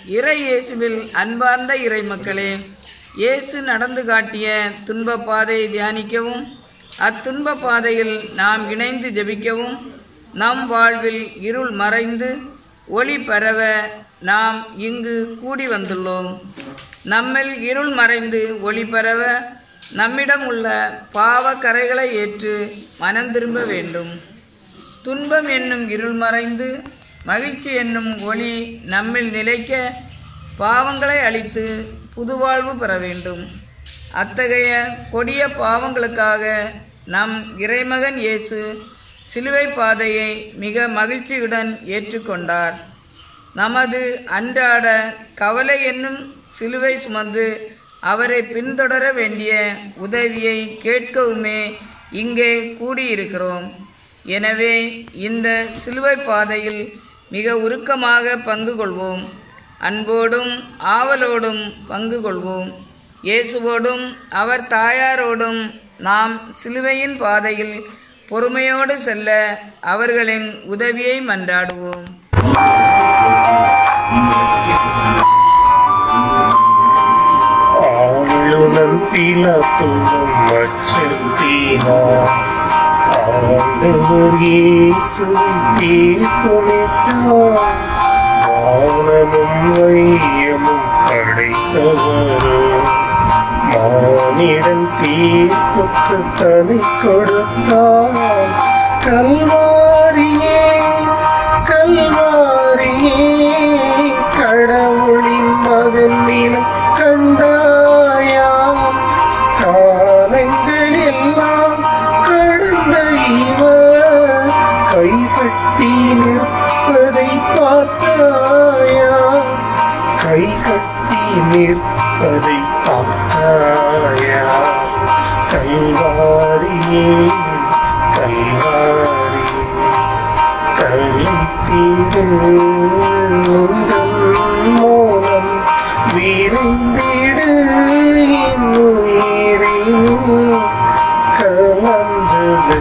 இறை இயேசுவில் அன்பார்ந்த இறை மக்களே இயேசு நடந்து காட்டிய துன்ப பாதையை தியானிக்கவும் அத்துன்ப பாதையில் நாம் இணைந்து ஜெபிக்கவும் நம் வாழ்வில் இருள் மறைந்து ஒளி பரவ நாம் இங்கு கூடி வந்துள்ளோம் நம்மில் இருள் மறைந்து ஒளி பரவ நம்மிடம் உள்ள பாவ கரைகளை ஏற்று மனம் திரும்ப வேண்டும் துன்பம் என்னும் இருள் மறைந்து மகிழ்ச்சி என்னும் ஒளி நம்மில் நிலைக்க பாவங்களை அழித்து புதுவாழ்வு பெற வேண்டும் அத்தகைய கொடிய பாவங்களுக்காக நம் இறைமகன் இயேசு சிலுவை பாதையை மிக மகிழ்ச்சியுடன் ஏற்றுக்கொண்டார் நமது அன்றாட கவலை என்னும் சிலுவை சுமந்து அவரை பின்தொடர வேண்டிய உதவியை கேட்கவுமே இங்கே கூடியிருக்கிறோம் எனவே இந்த சிலுவை பாதையில் மிக உருக்கமாக பங்கு கொள்வோம் அன்போடும் ஆவலோடும் பங்கு கொள்வோம் இயேசுவோடும் அவர் தாயாரோடும் நாம் சிலுவையின் பாதையில் பொறுமையோடு செல்ல அவர்களின் உதவியை மன்றாடுவோம் ஆளுநன் பிலாத்துவும் அச்சத்தினார் ஆண்டவர் இயேசு தீர்ப்புமிட்டார் வானமும் வையமும் படைத்தவர் மானிடன் தீர்ப்புக்கு தனி கொடுத்தார் கல்வாரியே கல்வாரியே கடவுளின் மகன் நிலம் கண்டாயா காலங்கள் எல்லாம் கடந்த இவர் கைகட்டி நிற்பதை பார்த்தாயா கைகட்டி நிற்பதை பார்த்தாயா கல்வாரியே கல்வாரியே கழித்திடு உந்தன் மூலம் விரைந்திடு என் உயிரினில் கலந்தது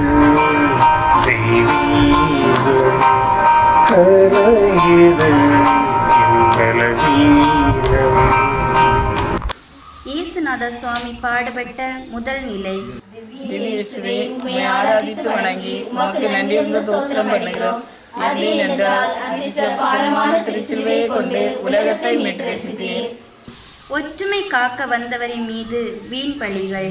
தெய்வீகம் கலையுது என் பலவீனம் இயேசுநாத சுவாமி பாடுபட்ட முதல் நிலை இயேசுவே உம்மை ஆராதித்து வணங்கி உமக்கு நன்றியுள்ள தோஸ்திரம் பண்ணுகிறோம் நன்றி என்றால் அதிர்ஷ்டபாரமான திருச்சிலுவையை கொண்டு உலகத்தை மீட்டு ரசித்தீர் ஒற்றுமை காக்க வந்தவரின் மீது வீண் பழிகள்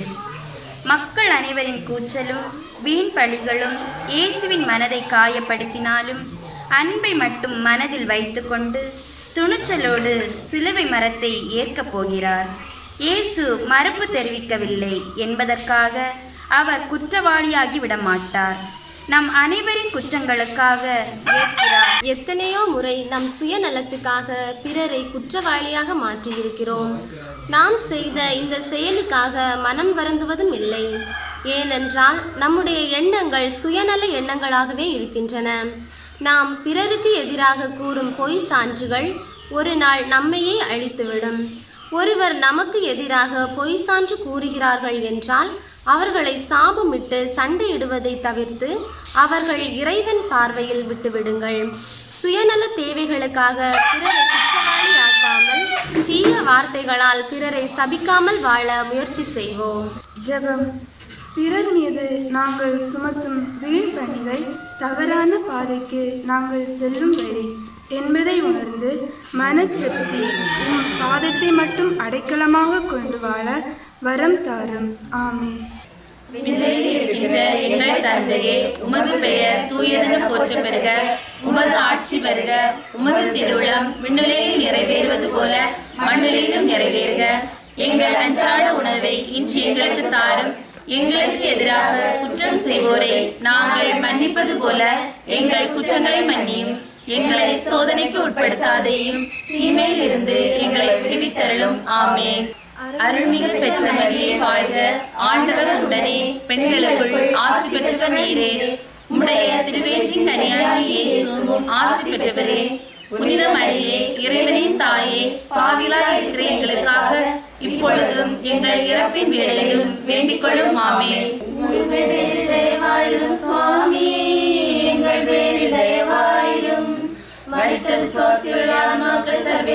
மக்கள் அனைவரின் கூச்சலும் வீண் பழிகளும் இயேசுவின் மனதை காயப்படுத்தினாலும் அன்பை மட்டும் மனதில் வைத்துக்கொண்டு துணிச்சலோடு சிலுவை மரத்தை ஏற்கப் போகிறார் இயேசு மறுப்பு தெரிவிக்கவில்லை என்பதற்காக அவர் குற்றவாளியாகி விட மாட்டார் நம் அனைவரின் குற்றங்களுக்காக ஏற்கிறார் எத்தனையோ முறை நம் சுயநலத்துக்காக பிறரை குற்றவாளியாக மாற்றியிருக்கிறோம் நாம் செய்த இந்த செயலுக்காக மனம் வருந்துவதும் இல்லை ஏனென்றால் நம்முடைய எண்ணங்கள் சுயநல எண்ணங்களாகவே இருக்கின்றன நாம் பிறருக்கு எதிராக கூறும் பொய் சான்றுகள் ஒரு நாள் நம்மையே அழித்துவிடும் ஒருவர் நமக்கு எதிராக பொய் சான்று கூறுகிறார்கள் என்றால் அவர்களை சாபமிட்டு சண்டையிடுவதை தவிர்த்து அவர்கள் இறைவன் பார்வையில் விட்டுவிடுங்கள் சுயநல தேவைகளுக்காக பிறரை குற்றவாளியாக்காமல் தீய வார்த்தைகளால் பிறரை சபிக்காமல் வாழ முயற்சி செய்வோம் ஜெபம் பிறர் மீது நாங்கள் சுமத்தும் வீண் பணிகள் தவறான பாதைக்கு நாங்கள் செல்லும் வழி என்பதை உணர்ந்து மன திருப்தி உம் பாதத்தை மட்டும் அடைக்கலமாக கொண்டு வாழ வரம் தாரும் ஆமே விண்வெளியில் இருக்கின்ற எங்கள் தந்தையே உமது பெயர் தூயதென போற்ற பெறுக உமது ஆட்சி வருக உமது திருவிழம் விண்ணுலையில் நிறைவேறுவது போல மண்ணுலையிலும் நிறைவேறுக எங்கள் அன்றாட உணவை இன்று எங்களுக்கு தாரும் எங்களுக்கு எதிராக குற்றம் செய்வோரை நாங்கள் மன்னிப்பது போல எங்கள் குற்றங்களை மன்னியும் எங்களை சோதனைக்கு உட்படுத்தாதையும் தீமையில் இருந்து எங்களை விடுவித்தருளும் ஆமென் அருள்மிகு பெற்ற மரியே வாழ்க ஆண்டவர் உடனே பெண்களுக்குள் ஆசி பெற்றவர் நீரே உம்முடைய திருவேற்றின் கனியாகி இயேசுவும் ஆசி பெற்றவரே புனித மரியே இறைவனின் தாயே பாவிலாய் இருக்கிற எங்களுக்காக இப்பொழுதும் எங்கள் இறப்பின் வேளையிலும் வேண்டிக் கொள்ளும் ஆமே உங்கள் பேரில் தயவாயிரும் சுவாமி எங்கள் பேரில் தயவாயிரும் மரித்த விசுவாசிகளுடைய ஆன்மாக்கள் சர்வேஸ்வரர்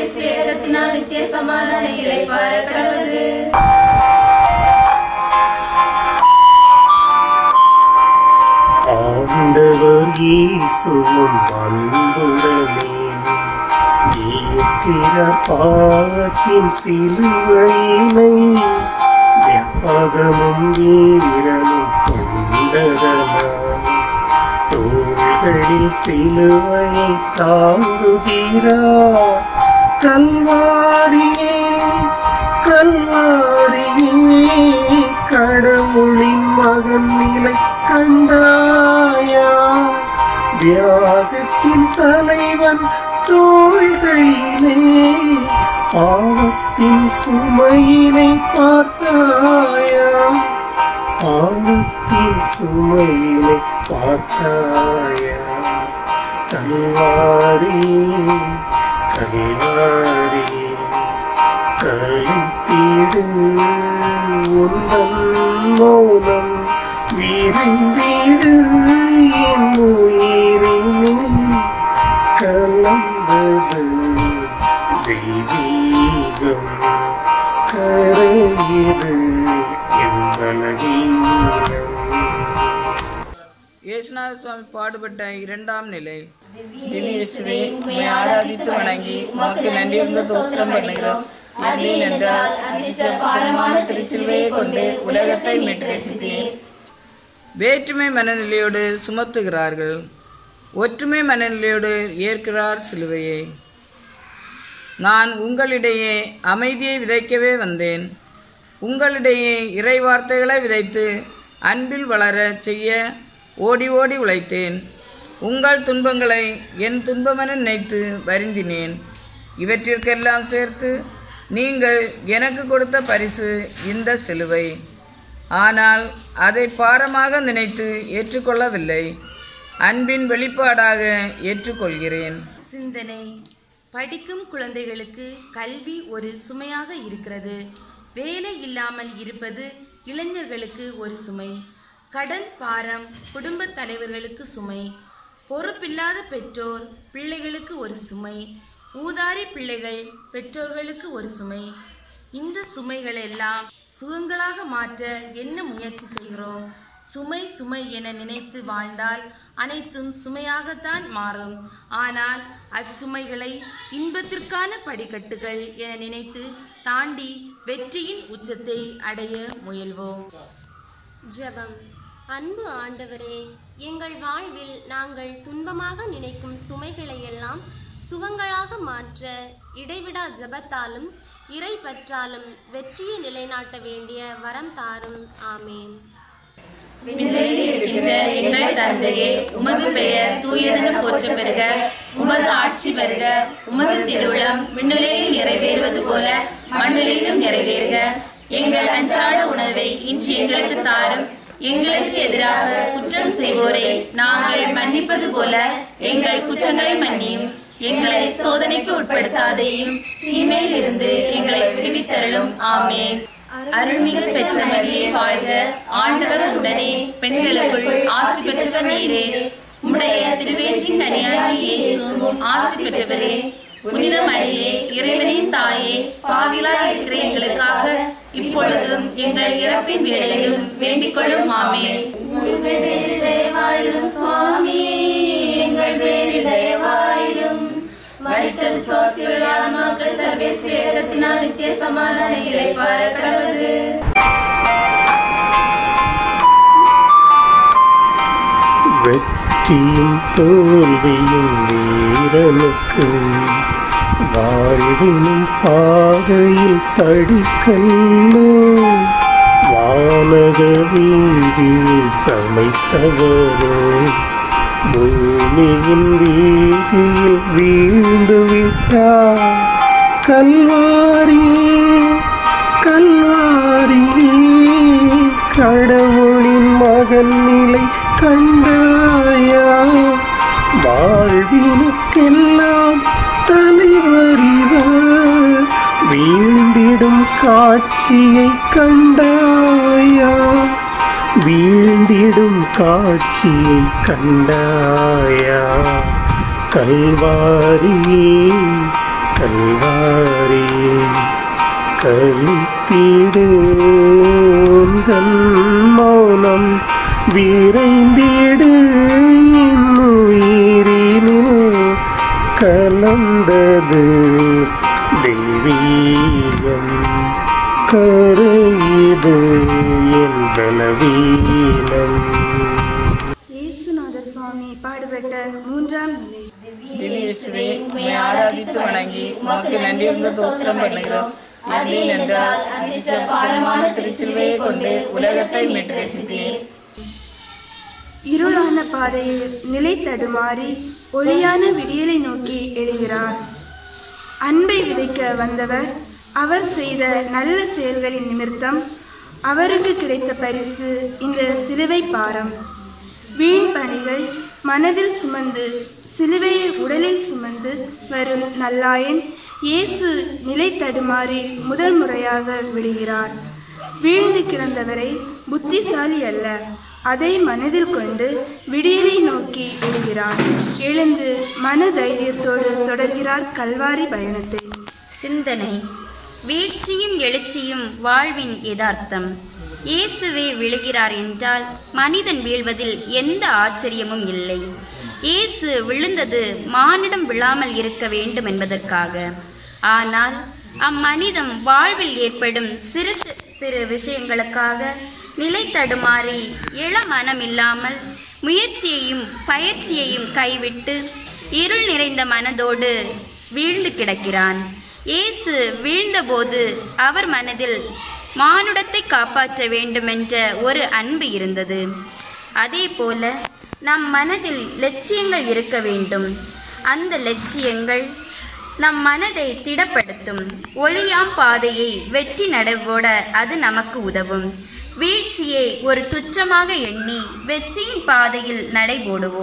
இரக்கத்தினால் நித்திய சமாதான இழைப்பார கடவுது ஆண்டவர் இயேசுவும் அன்புடனே இருக்கிற பாவத்தின் சிலுவையினை தியாகமும் வீரனும் கொண்டதனால் தோள்களில் சிலுவையை தாங்குகிறார் கல்வாரியே கல்வாரியே கடவுளின் மகன் நிலை கண்டாயா தியாகத்தின் தலைவன் தோள்களிலே பாவத்தின் சுமையினை பார்த்தாயா பாவத்தின் சுமையினை பார்த்தாயா கல்வாரி கல்வாரி கழித்திடு உந்தன் மௌனம் விரைந்திடு என் உயிரினில் கலந்தது தெய்வீகம் கரையுது என் பலவீனம் இயேசுநாத சுவாமி பாடுபட்ட இரண்டாம் நிலை திவ்யேசுவே உம்மை ஆராதித்து வணங்கி உமக்கு நன்றியுள்ள தோஸ்திரம் பண்ணுகிறோம் நன்றி என்றால் அதிர்ஷ்ட பாரமான திருச்சிலுவையை கொண்டு உலகத்தை மீட்டு ரசித்தீர் வேற்றுமை மனநிலையோடு சுமத்துகிறார்கள் ஒற்றுமை மனநிலையோடு ஏற்கிறார் சிலுவையை நான் உங்களிடையே அமைதியை விதைக்கவே வந்தேன் உங்களிடையே இறை வார்த்தைகளை விதைத்து அன்பில் வளரச் செய்ய ஓடி ஓடி உழைத்தேன் உங்கள் துன்பங்களை என் துன்பமென நினைத்து வருந்தினேன் இவற்றிற்கெல்லாம் சேர்த்து நீங்கள் எனக்கு கொடுத்த பரிசு இந்த சிலுவை ஆனால் அதை பாரமாக நினைத்து ஏற்றுக்கொள்ளவில்லை அன்பின் வெளிப்பாடாக ஏற்றுக்கொள்கிறேன் சிந்தனை படிக்கும் குழந்தைகளுக்கு கல்வி ஒரு சுமையாக இருக்கிறது வேலை இல்லாமல் இருப்பது இளைஞர்களுக்கு ஒரு சுமை கடன் பாரம் குடும்பத் தலைவர்களுக்கு சுமை பொறுப்பில்லாத பெற்றோர் பிள்ளைகளுக்கு ஒரு சுமை ஊதாரி பிள்ளைகள் பெற்றோர்களுக்கு ஒரு சுமை இந்த சுமைகள் எல்லாம் சுகங்களாக மாற்ற என்ன முயற்சி செய்கிறோம் சுமை சுமை என நினைத்து வாழ்ந்தால் அனைத்தும் சுமையாகத்தான் மாறும் ஆனால் அச்சுமைகளை இன்பத்திற்கான படிக்கட்டுகள் என நினைத்து தாண்டி வெற்றியின் உச்சத்தை அடைய முயல்வோம் ஜெபம் அன்பு ஆண்டவரே எங்கள் வாழ்வில் நாங்கள் துன்பமாக நினைக்கும் சுமைகளை எல்லாம் சுகங்களாக மாற்ற இடைவிடா ஜெபத்தாலும் இறை பற்றாலும் வெற்றியை நிலைநாட்ட வேண்டிய வரம் தாரும் ஆமேன் விண்வெளியில் இருக்கின்ற எங்கள் தந்தையே உமது பெயர் தூயதென போற்ற பெறுக உமது ஆட்சி வருக உமது திருவிழம் விண்ணுலையில் நிறைவேறுவது போல மண்ணிலையிலும் நிறைவேறுக எங்கள் அன்றாட உணவை இன்று எங்களுக்கு தாரும் எங்களுக்கு எதிராக குற்றம் செய்வோரை நாங்கள் மன்னிப்பது போல எங்கள் குற்றங்களை மன்னியும் எங்களை சோதனைக்கு உட்படுத்தாதேயும் தீமையில் இருந்து எங்களை விடுவித்தருளும் ஆமேன் அருள்மிகு பெற்ற மரியே வாழ்க ஆண்டவர் உடனே பெண்களுக்குள் ஆசி பெற்றவர் நீரே உம்முடைய திருவேற்றின் கனியாகி இயேசுவும் ஆசி பெற்றவரே புனித மரியே இறைவனின் தாயே பாவிலாய் இருக்கிற எங்களுக்காக இப்பொழுதும் எங்கள் இறப்பின் வேளையிலும் வேண்டிக் கொள்ளும் ஆமேன் உங்கள் பேரில் தயவாயிரும் சுவாமி எங்கள் பேரில் தயவாயிரும் மரித்த விசுவாசிகள் ஆத்மாக்கள் சர்வேஸ்வர இயக்கத்தினால் நித்திய சமாதான இழைப்பார கடவுது வெற்றியும் தோல்வியும் வீரனுக்கு வாழ்வினும் பாதையில் தடிக்கல்லோ வானக வீதியில் சமைத்தவரோ பூமியின் வீதியில் வீழ்ந்து விட்டார் கல்வாரியே கல்வாரியே கடவுளின் மகன் நிலை கண்டாயா வாழ்வினுக்கெல்லாம் தலைவரிவர் வீழ்ந்திடும் காட்சியை கண்டாயா வீழ்ந்திடும் காட்சியை கண்டாயா கல்வாரியே கல்வாரியே கழித்திடு உந்தன் மௌனம் விரைந்திடு என் உயிரினில் கலந்தது தெய்வீகம் கரையுது என் பலவீனம் இயேசுநாதர் சுவாமி பாடுபட்ட மூன்றாம் நிலை திவ்யேசுவே உம்மை ஆராதித்து வணங்கி உமக்கு நன்றியுள்ள தோஸ்திரம் பண்ணுகிறோம் நன்றி என்றால் அதிர்ஷ்ட பாரமான திருச்சிலுவையை கொண்டு உலகத்தை மீட்டு ரசித்தீர் இருளான பாதையில் நிலை தடுமாறி ஒளியான விடியலை நோக்கி எழுகிறார் அன்பை விதைக்க வந்தவர் அவர் செய்த நல்ல செயல்களின் நிமித்தம் அவருக்கு கிடைத்த பரிசு இந்த சிலுவை பாரம் வீண் பணிகள் மனதில் சுமந்து சிலுவையை உடலில் சுமந்து வரும் நல்லாயன் இயேசு நிலை தடுமாறி முதல் முறையாக விடுகிறார் வீழ்ந்து கிடந்தவரை புத்திசாலி அல்ல அதை மனதில் கொண்டு விடியலை நோக்கி எழுகிறார் எழுந்து மன தைரியத்தோடு தொடர்கிறார் கல்வாரி பயணத்தை சிந்தனை வீழ்ச்சியும் எழுச்சியும் வாழ்வின் யதார்த்தம் இயேசுவே விழுகிறார் என்றால் மனிதன் வீழ்வதில் எந்த ஆச்சரியமும் இல்லை இயேசு விழுந்தது மானிடம் விழாமல் இருக்க வேண்டும் என்பதற்காக ஆனால் அம்மனிதம் வாழ்வில் ஏற்படும் சிறு சி- சிறு விஷயங்களுக்காக நிலை தடுமாறி இள மனம் இல்லாமல் முயற்சியையும் பயிற்சியையும் கைவிட்டு இருள் நிறைந்த மனதோடு வீழ்ந்து கிடக்கிறான் இயேசு வீழ்ந்தபோது அவர் மனதில் மானுடத்தை காப்பாற்ற வேண்டுமென்ற ஒரு அன்பு இருந்தது அதே போல நம் மனதில் லட்சியங்கள் இருக்க வேண்டும் அந்த லட்சியங்கள் நம் மனதை திடப்படுத்தும் ஒளியாம் பாதையை வெற்றி நடவோட அது நமக்கு உதவும் வீழ்ச்சியை ஒரு துச்சமாக எண்ணி வெற்றியின் பாதையில் நடைபோடுவோம்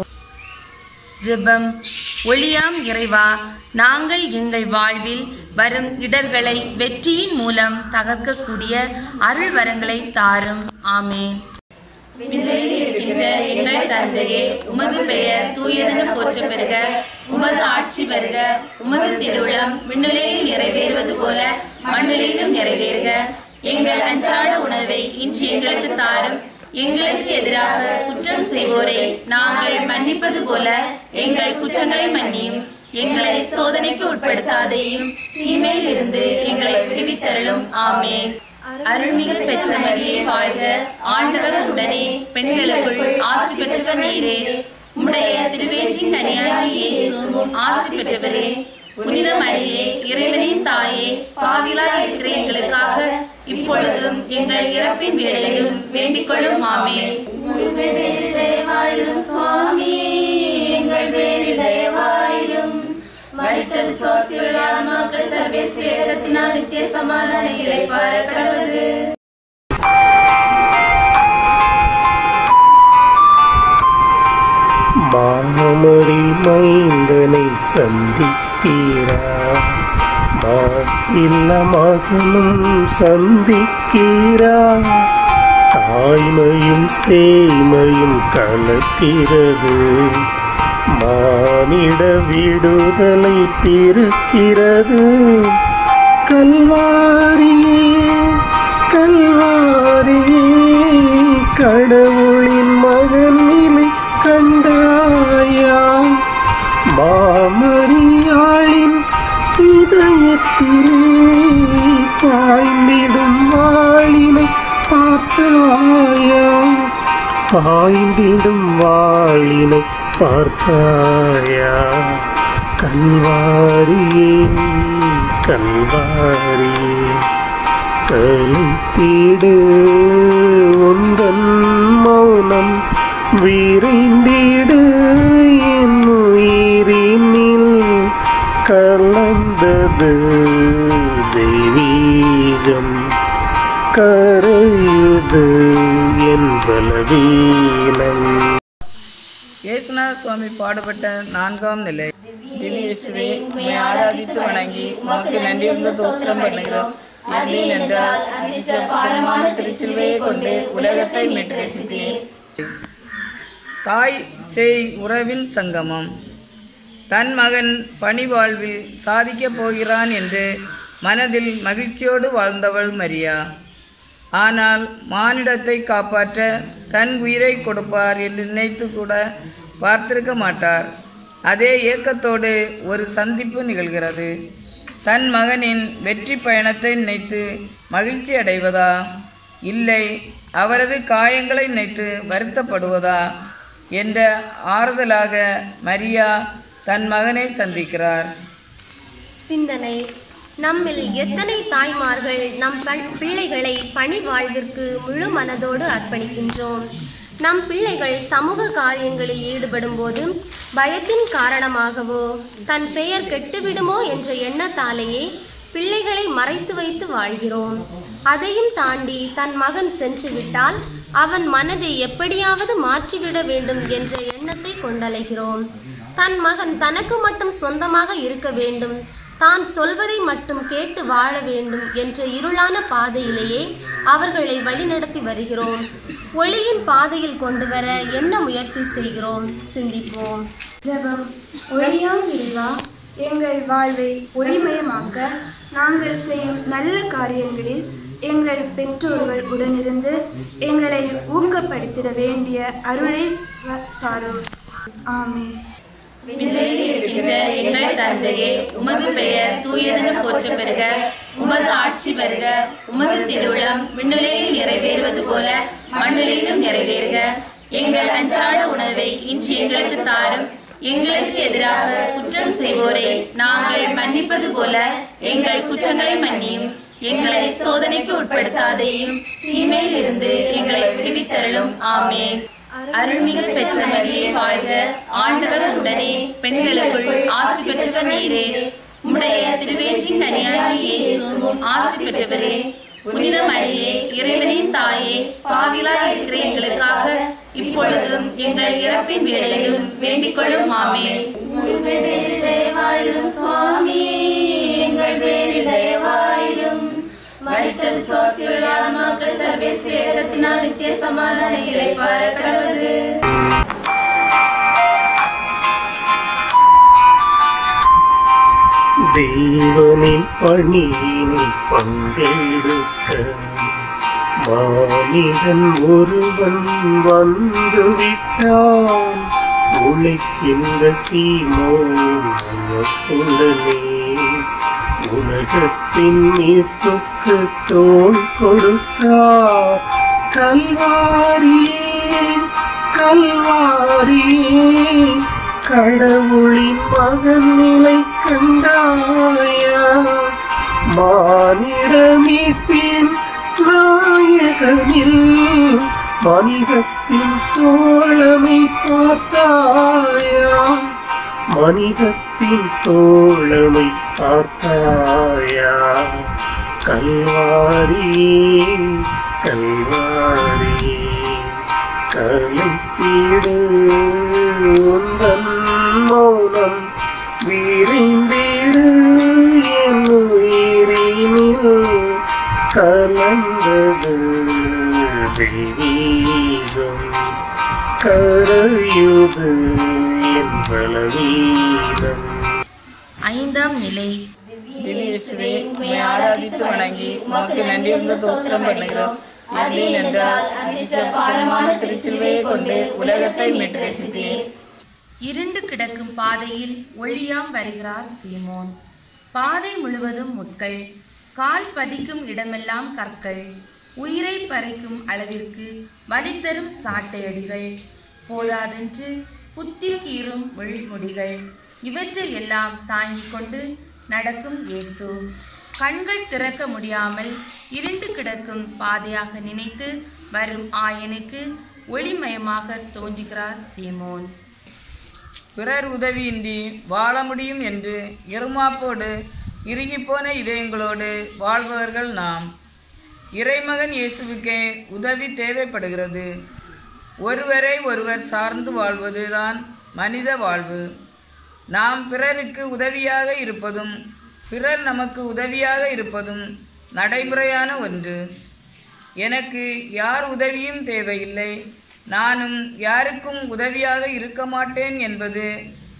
ஜெபம் ஒளியாம் இறைவா நாங்கள் எங்கள் வாழ்வில் வரும் இடர்களை வெற்றியின் மூலம் தகர்க்கக்கூடிய அருள் வரங்களை தாரும் ஆமேன் விண்வெளியில் இருக்கின்ற எங்கள் தந்தையே உமது பெயர் தூயதென போற்ற பெறுக உமது ஆட்சி வருக உமது திருவிழம் விண்ணுலையில் நிறைவேறுவது போல மண்ணிலையிலும் நிறைவேறுக எங்கள் அன்றாட உணவை இன்று எங்களுக்கு தாரும் எங்களுக்கு எதிராக குற்றம் செய்வோரை நாங்கள் மன்னிப்பது போல எங்கள் குற்றங்களை மன்னியும் எங்களை சோதனைக்கு உட்படுத்தாதையும் தீமையில் இருந்து எங்களை விடுவித்தருளும் ஆமேன் அருள்மிகு பெற்ற மரியே வாழ்க ஆண்டவர் உடனே பெண்களுக்குள் ஆசி பெற்றவர் நீரே உம்முடைய திருவேற்றின் கனியாகி இயேசுவும் ஆசி பெற்றவரே புனித மரியே இறைவனின் தாயே பாவிலாய் இருக்கிற எங்களுக்காக இப்பொழுதும் எங்கள் இறப்பின் வேளையிலும் வேண்டிக் கொள்ளும் ஆமே சுவாமி எங்கள் பேரில் தயவாயிரும் மரித்த விசுவாசியுள்ள ஆன்மாக்கள் சர்வேஸ்வர இயக்கத்தினால் நித்திய சமாதான இழைப்பார கடவுது மாமரி மைந்தனை சந்திக்கிறா மாசில்ல மகனும் சந்திக்கிறா தாய்மையும் சேய்மையும் கலக்கிறது மானிட விடுதலை பிறக்கிறது கல்வாரியே கல்வாரியே கடவுளின் மகன் நிலை கண்டாயா மாமரியாளின் இதயத்திலே பாய்ந்திடும் வாளினை பார்த்தாயா பாய்ந்திடும் வாளினை பார்த்தாயா கல்வாரியே கல்வாரியே கழித்திடு உந்தன் மௌனம் விரைந்திடு என் உயிரினில் கலந்தது தெய்வீகம் கரையுது என் பலவீனம் இயேசுநாத சுவாமி பாடுபட்ட நான்காம் நிலை திவ்யேசுவே உம்மை ஆராதித்து வணங்கி உமக்கு நன்றியுள்ள தோஸ்திரம் பண்ணுகிறோம் நன்றி என்றால் அதிர்ஷ்ட பாரமான திருச்சிலுவையை கொண்டு உலகத்தை மீட்டு ரசித்தீர் தாய் சேய் உறவில் சங்கமம் தன் மகன் பணிவாழ்வில் சாதிக்கப் போகிறான் என்று மனதில் மகிழ்ச்சியோடு வாழ்ந்தவள் மரியா ஆனால் மானிடத்தை காப்பாற்ற தன் உயிரை கொடுப்பார் என்று நினைத்து கூட பார்த்திருக்க மாட்டார் அதே ஏக்கத்தோடு ஒரு சந்திப்பு நிகழ்கிறது தன் மகனின் வெற்றி பயணத்தை நினைத்து மகிழ்ச்சி அடைவதா இல்லை அவரது காயங்களை நினைத்து வருத்தப்படுவதா என்ற ஆறுதலாக மரியா தன் மகனை சந்திக்கிறார் சிந்தனை நம்மில் எத்தனை தாய்மார்கள் நம் பண்- பிள்ளைகளை பணி வாழ்விற்கு முழு மனதோடு அர்ப்பணிக்கின்றோம் நம் பிள்ளைகள் சமூக காரியங்களில் ஈடுபடும் போது பயத்தின் காரணமாகவோ தன் பெயர் கெட்டுவிடுமோ என்ற எண்ணத்தாலேயே பிள்ளைகளை மறைத்து வைத்து வாழ்கிறோம் அதையும் தாண்டி தன் மகன் சென்று விட்டால் அவன் மனதை எப்படியாவது மாற்றிவிட வேண்டும் என்ற எண்ணத்தை கொண்டலைகிறோம் தன் மகன் தனக்கு மட்டும் சொந்தமாக இருக்க வேண்டும் தான் சொல்வதை மட்டும் கேட்டு வாழ வேண்டும் என்ற இருளான பாதையிலேயே அவர்களை வழிநடத்தி வருகிறோம் ஒளியின் பாதையில் கொண்டு வர என்ன முயற்சி செய்கிறோம் சிந்திப்போம் ஜெபம் ஒளியாம் இறைவா எங்கள் வாழ்வை ஒளிமயமாக்க நாங்கள் செய்யும் நல்ல காரியங்களில் எங்கள் பெற்றோர்கள் உடனிருந்து எங்களை ஊக்கப்படுத்திட வேண்டிய அருளை வ- தாரும் ஆமென் விண்வெளியில் இருக்கின்ற எங்கள் தந்தையே உமது பெயர் தூயதென போற்ற பெறுக உமது ஆட்சி வருக உமது திருவிழம் விண்ணுலையில் நிறைவேறுவது போல மண்ணுலையிலும் நிறைவேறுக எங்கள் அன்றாட உணவை இன்று எங்களுக்கு தாரும் எங்களுக்கு எதிராக குற்றம் செய்வோரை நாங்கள் மன்னிப்பது போல எங்கள் குற்றங்களை மன்னியும் எங்களை சோதனைக்கு உட்படுத்தாதையும் தீமையில் இருந்து எங்களை விடுவித்தருளும் ஆமேன் அருள்மிகு பெற்ற மரியே வாழ்க ஆண்டவர் உடனே பெண்களுக்குள் ஆசி பெற்றவர் நீரே உம்முடைய திருவேற்றின் கனியாகி இயேசுவும் ஆசி பெற்றவரே புனித மரியே இறைவனின் தாயே பாவிலாய் இருக்கிற எங்களுக்காக இப்பொழுதும் எங்கள் இறப்பின் வேளையிலும் வேண்டிக் கொள்ளும் மாமே எங்கள் பேரில் தயவாயிரும் சுவாமி எங்கள் பேரில் தயவாயிரும் மரித்த விசுவாசிகளுடைய ஆன்மாக்கள் சர்வேஸ்வர இயக்கத்தினால் நித்திய சமாதான இழைப்பார கடவுது தேவனின் பணியினில் பங்கெடுக்க மானிடன் ஒருவன் வந்து விட்டான் உழைக்கின்ற சீமோன் உனக்குள்ளனே உலகத்தின் மீட்புக்கு தோள் கொடுத்தார் கல்வாரியே கல்வாரியே கடவுளின் மகன் நிலை கண்டாயா மானிட மீட்பின் நாயகனில் மனிதத்தின் தோழமை பார்த்தாயா மனிதத்தின் தோழமை பார்த்தாயா கல்வாரியே கல்வாரியே கலைப்பீடு உந்தன் மௌனம் விரைந்திடு என் உயிரினில் கலந்தது தெய்வீகம் கரையுது என் பலவீனம் ஐந்தாம் நிலை திவ்யேசுவே உம்மை ஆராதித்து வணங்கி உமக்கு நன்றியுள்ள தோஸ்திரம் பண்ணுகிறோம் நன்றி என்றால் அதிசயமான திருச்சிலுவையை கொண்டு உலகத்தை மீட்டு ரசித்தீர் இருண்டு கிடக்கும் பாதையில் ஒளியாம் வருகிறார் சீமோன் பாதை முழுவதும் முட்கள் கால் பதிக்கும் இடமெல்லாம் கற்கள் உயிரை பறிக்கும் அளவிற்கு வலித்தரும் சாட்டையடிகள் போதாதென்று புத்தி கீறும் விழ்முடிகள் இவற்றை எல்லாம் தாங்கிக் கொண்டு நடக்கும் இயேசு கண்கள் திறக்க முடியாமல் இருண்டு கிடக்கும் பாதையாக நினைத்து வரும் ஆயனுக்கு ஒளிமயமாக தோன்றுகிறார் சீமோன் பிறர் உதவியின்றி வாழ முடியும் என்று இருமாப்போடு இறுகிப்போன இதயங்களோடு வாழ்பவர்கள் நாம் இறைமகன் இயேசுவுக்கே உதவி தேவைப்படுகிறது ஒருவரை ஒருவர் சார்ந்து வாழ்வதுதான் மனித வாழ்வு நாம் பிறருக்கு உதவியாக இருப்பதும் பிறர் நமக்கு உதவியாக இருப்பதும் நடைமுறையான ஒன்று எனக்கு யார் உதவியும் தேவையில்லை நானும் யாருக்கும் உதவியாக இருக்க மாட்டேன் என்பது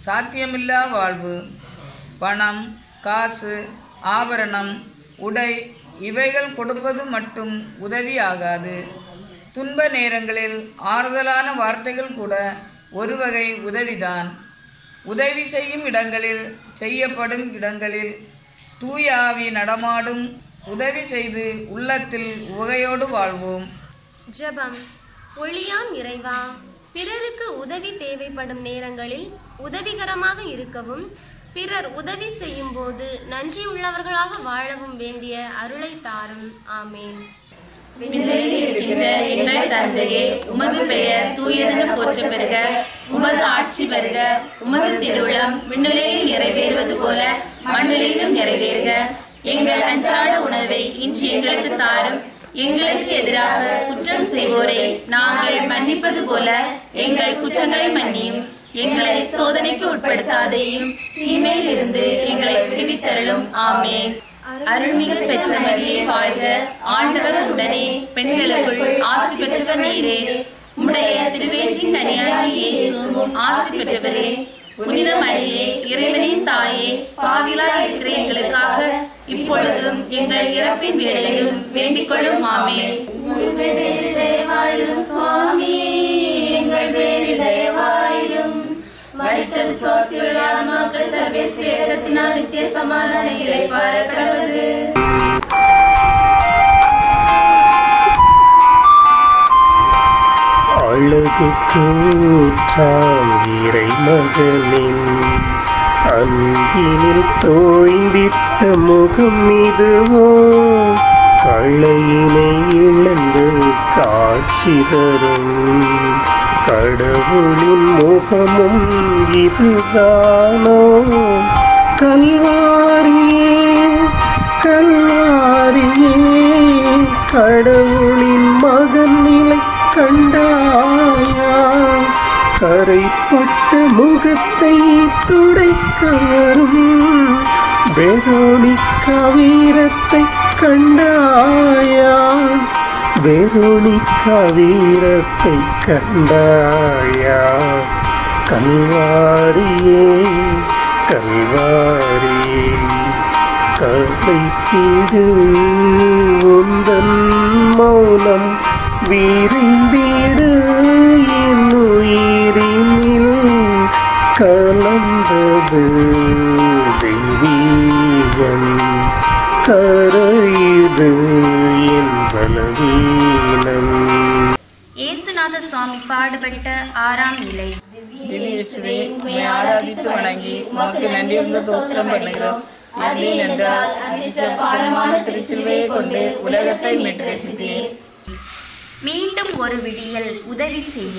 சாத்தியமில்லா வாழ்வு பணம் காசு ஆபரணம் உடை இவைகள் கொடுப்பது மட்டும் உதவி ஆகாது துன்ப நேரங்களில் ஆறுதலான வார்த்தைகள் கூட ஒரு வகை உதவிதான் உதவி செய்யும் இடங்களில் செய்யப்படும் இடங்களில் தூய ஆவி நடமாடும் உதவி செய்து உள்ளத்தில் உகையோடு வாழ்வோம் ஜெபம் ஒளியாம் இறைவா பிறருக்கு உதவி தேவைப்படும் நேரங்களில் உதவிகரமாக இருக்கவும் பிறர் உதவி செய்யும் போது நன்றியுள்ளவர்களாக வாழவும் வேண்டிய அருளை தாரும் ஆமேன் விண்வெளியில் இருக்கின்ற எங்கள் தந்தையே உமது பெயர் தூயதென போற்ற பெறுக உமது ஆட்சி வருக உமது திருவிழம் விண்ணுலகில் நிறைவேறுவது போல மண்ணுலகிலும் நிறைவேறுக எங்கள் அன்றாட உணவை இன்று எங்களுக்கு தாரும் எங்களுக்கு எதிராக குற்றம் செய்வோரை நாங்கள் மன்னிப்பது போல எங்கள் குற்றங்களை மன்னியும் எங்களை சோதனைக்கு உட்படுத்தாதையும் தீமையில் இருந்து எங்களை விடுவித்தருளும் ஆமேன் அருள்மிகு பெற்ற மரியே வாழ்க ஆண்டவர் உடனே பெண்களுக்குள் ஆசி பெற்றவர் நீரே உம்முடைய திருவேற்றின் கனியாகி இயேசுவும் ஆசி பெற்றவரே புனித மரியே இறைவனின் தாயே பாவிலாய் இருக்கிற எங்களுக்காக இப்பொழுதும் எங்கள் இறப்பின் வேளையிலும் வேண்டிக் கொள்ளும் ஆமே சுவாமி எங்கள் பேரில் தயவாயிரும் மரித்த விசுவாசியுள்ள ஆன்மாக்கள் சர்வேஸ்வர இயக்கத்தினால் நித்திய சமாதான இழைப்பார கடவுது அழகு கூற்றாம் இறை மகனின் அன்பினில் தோய்ந்திட்ட முகம் இதுவோ களையினை இழந்து காட்சி தரும் கடவுளின் முகமும் இதுதானோ கல்வாரியே கல்வாரியே கடவுளின் மகன் நிலை கண்டாயா கரைப்பட்ட முகத்தை துடைக்க வரும் வெரோனிக்கா வீரத்தை கண்டாயா வெரோனிக்கா வீரத்தை கண்டாயா கல்வாரியே கல்வாரியே கலைத்திடு உந்தன் மௌனம் விரிந்திடு என் உயிரினில் கலந்தது தெய்வீகம் கரையுது என் பலவீனம் இயேசுநாத சுவாமி பாடுபட்ட ஆறாம் நிலை திவ்யேசுவே உம்மை ஆராதித்து வணங்கி உமக்கு நன்றியுள்ள தோஸ்திரம் பண்ணுகிறோம் ஏன் என்றால் அதிர்ஷ்டமான திருச்சிலுவையை கொண்டு உலகத்தை மீட்டெடுத்தீர் மீண்டும் ஒரு விடியல் உதவி செய்ய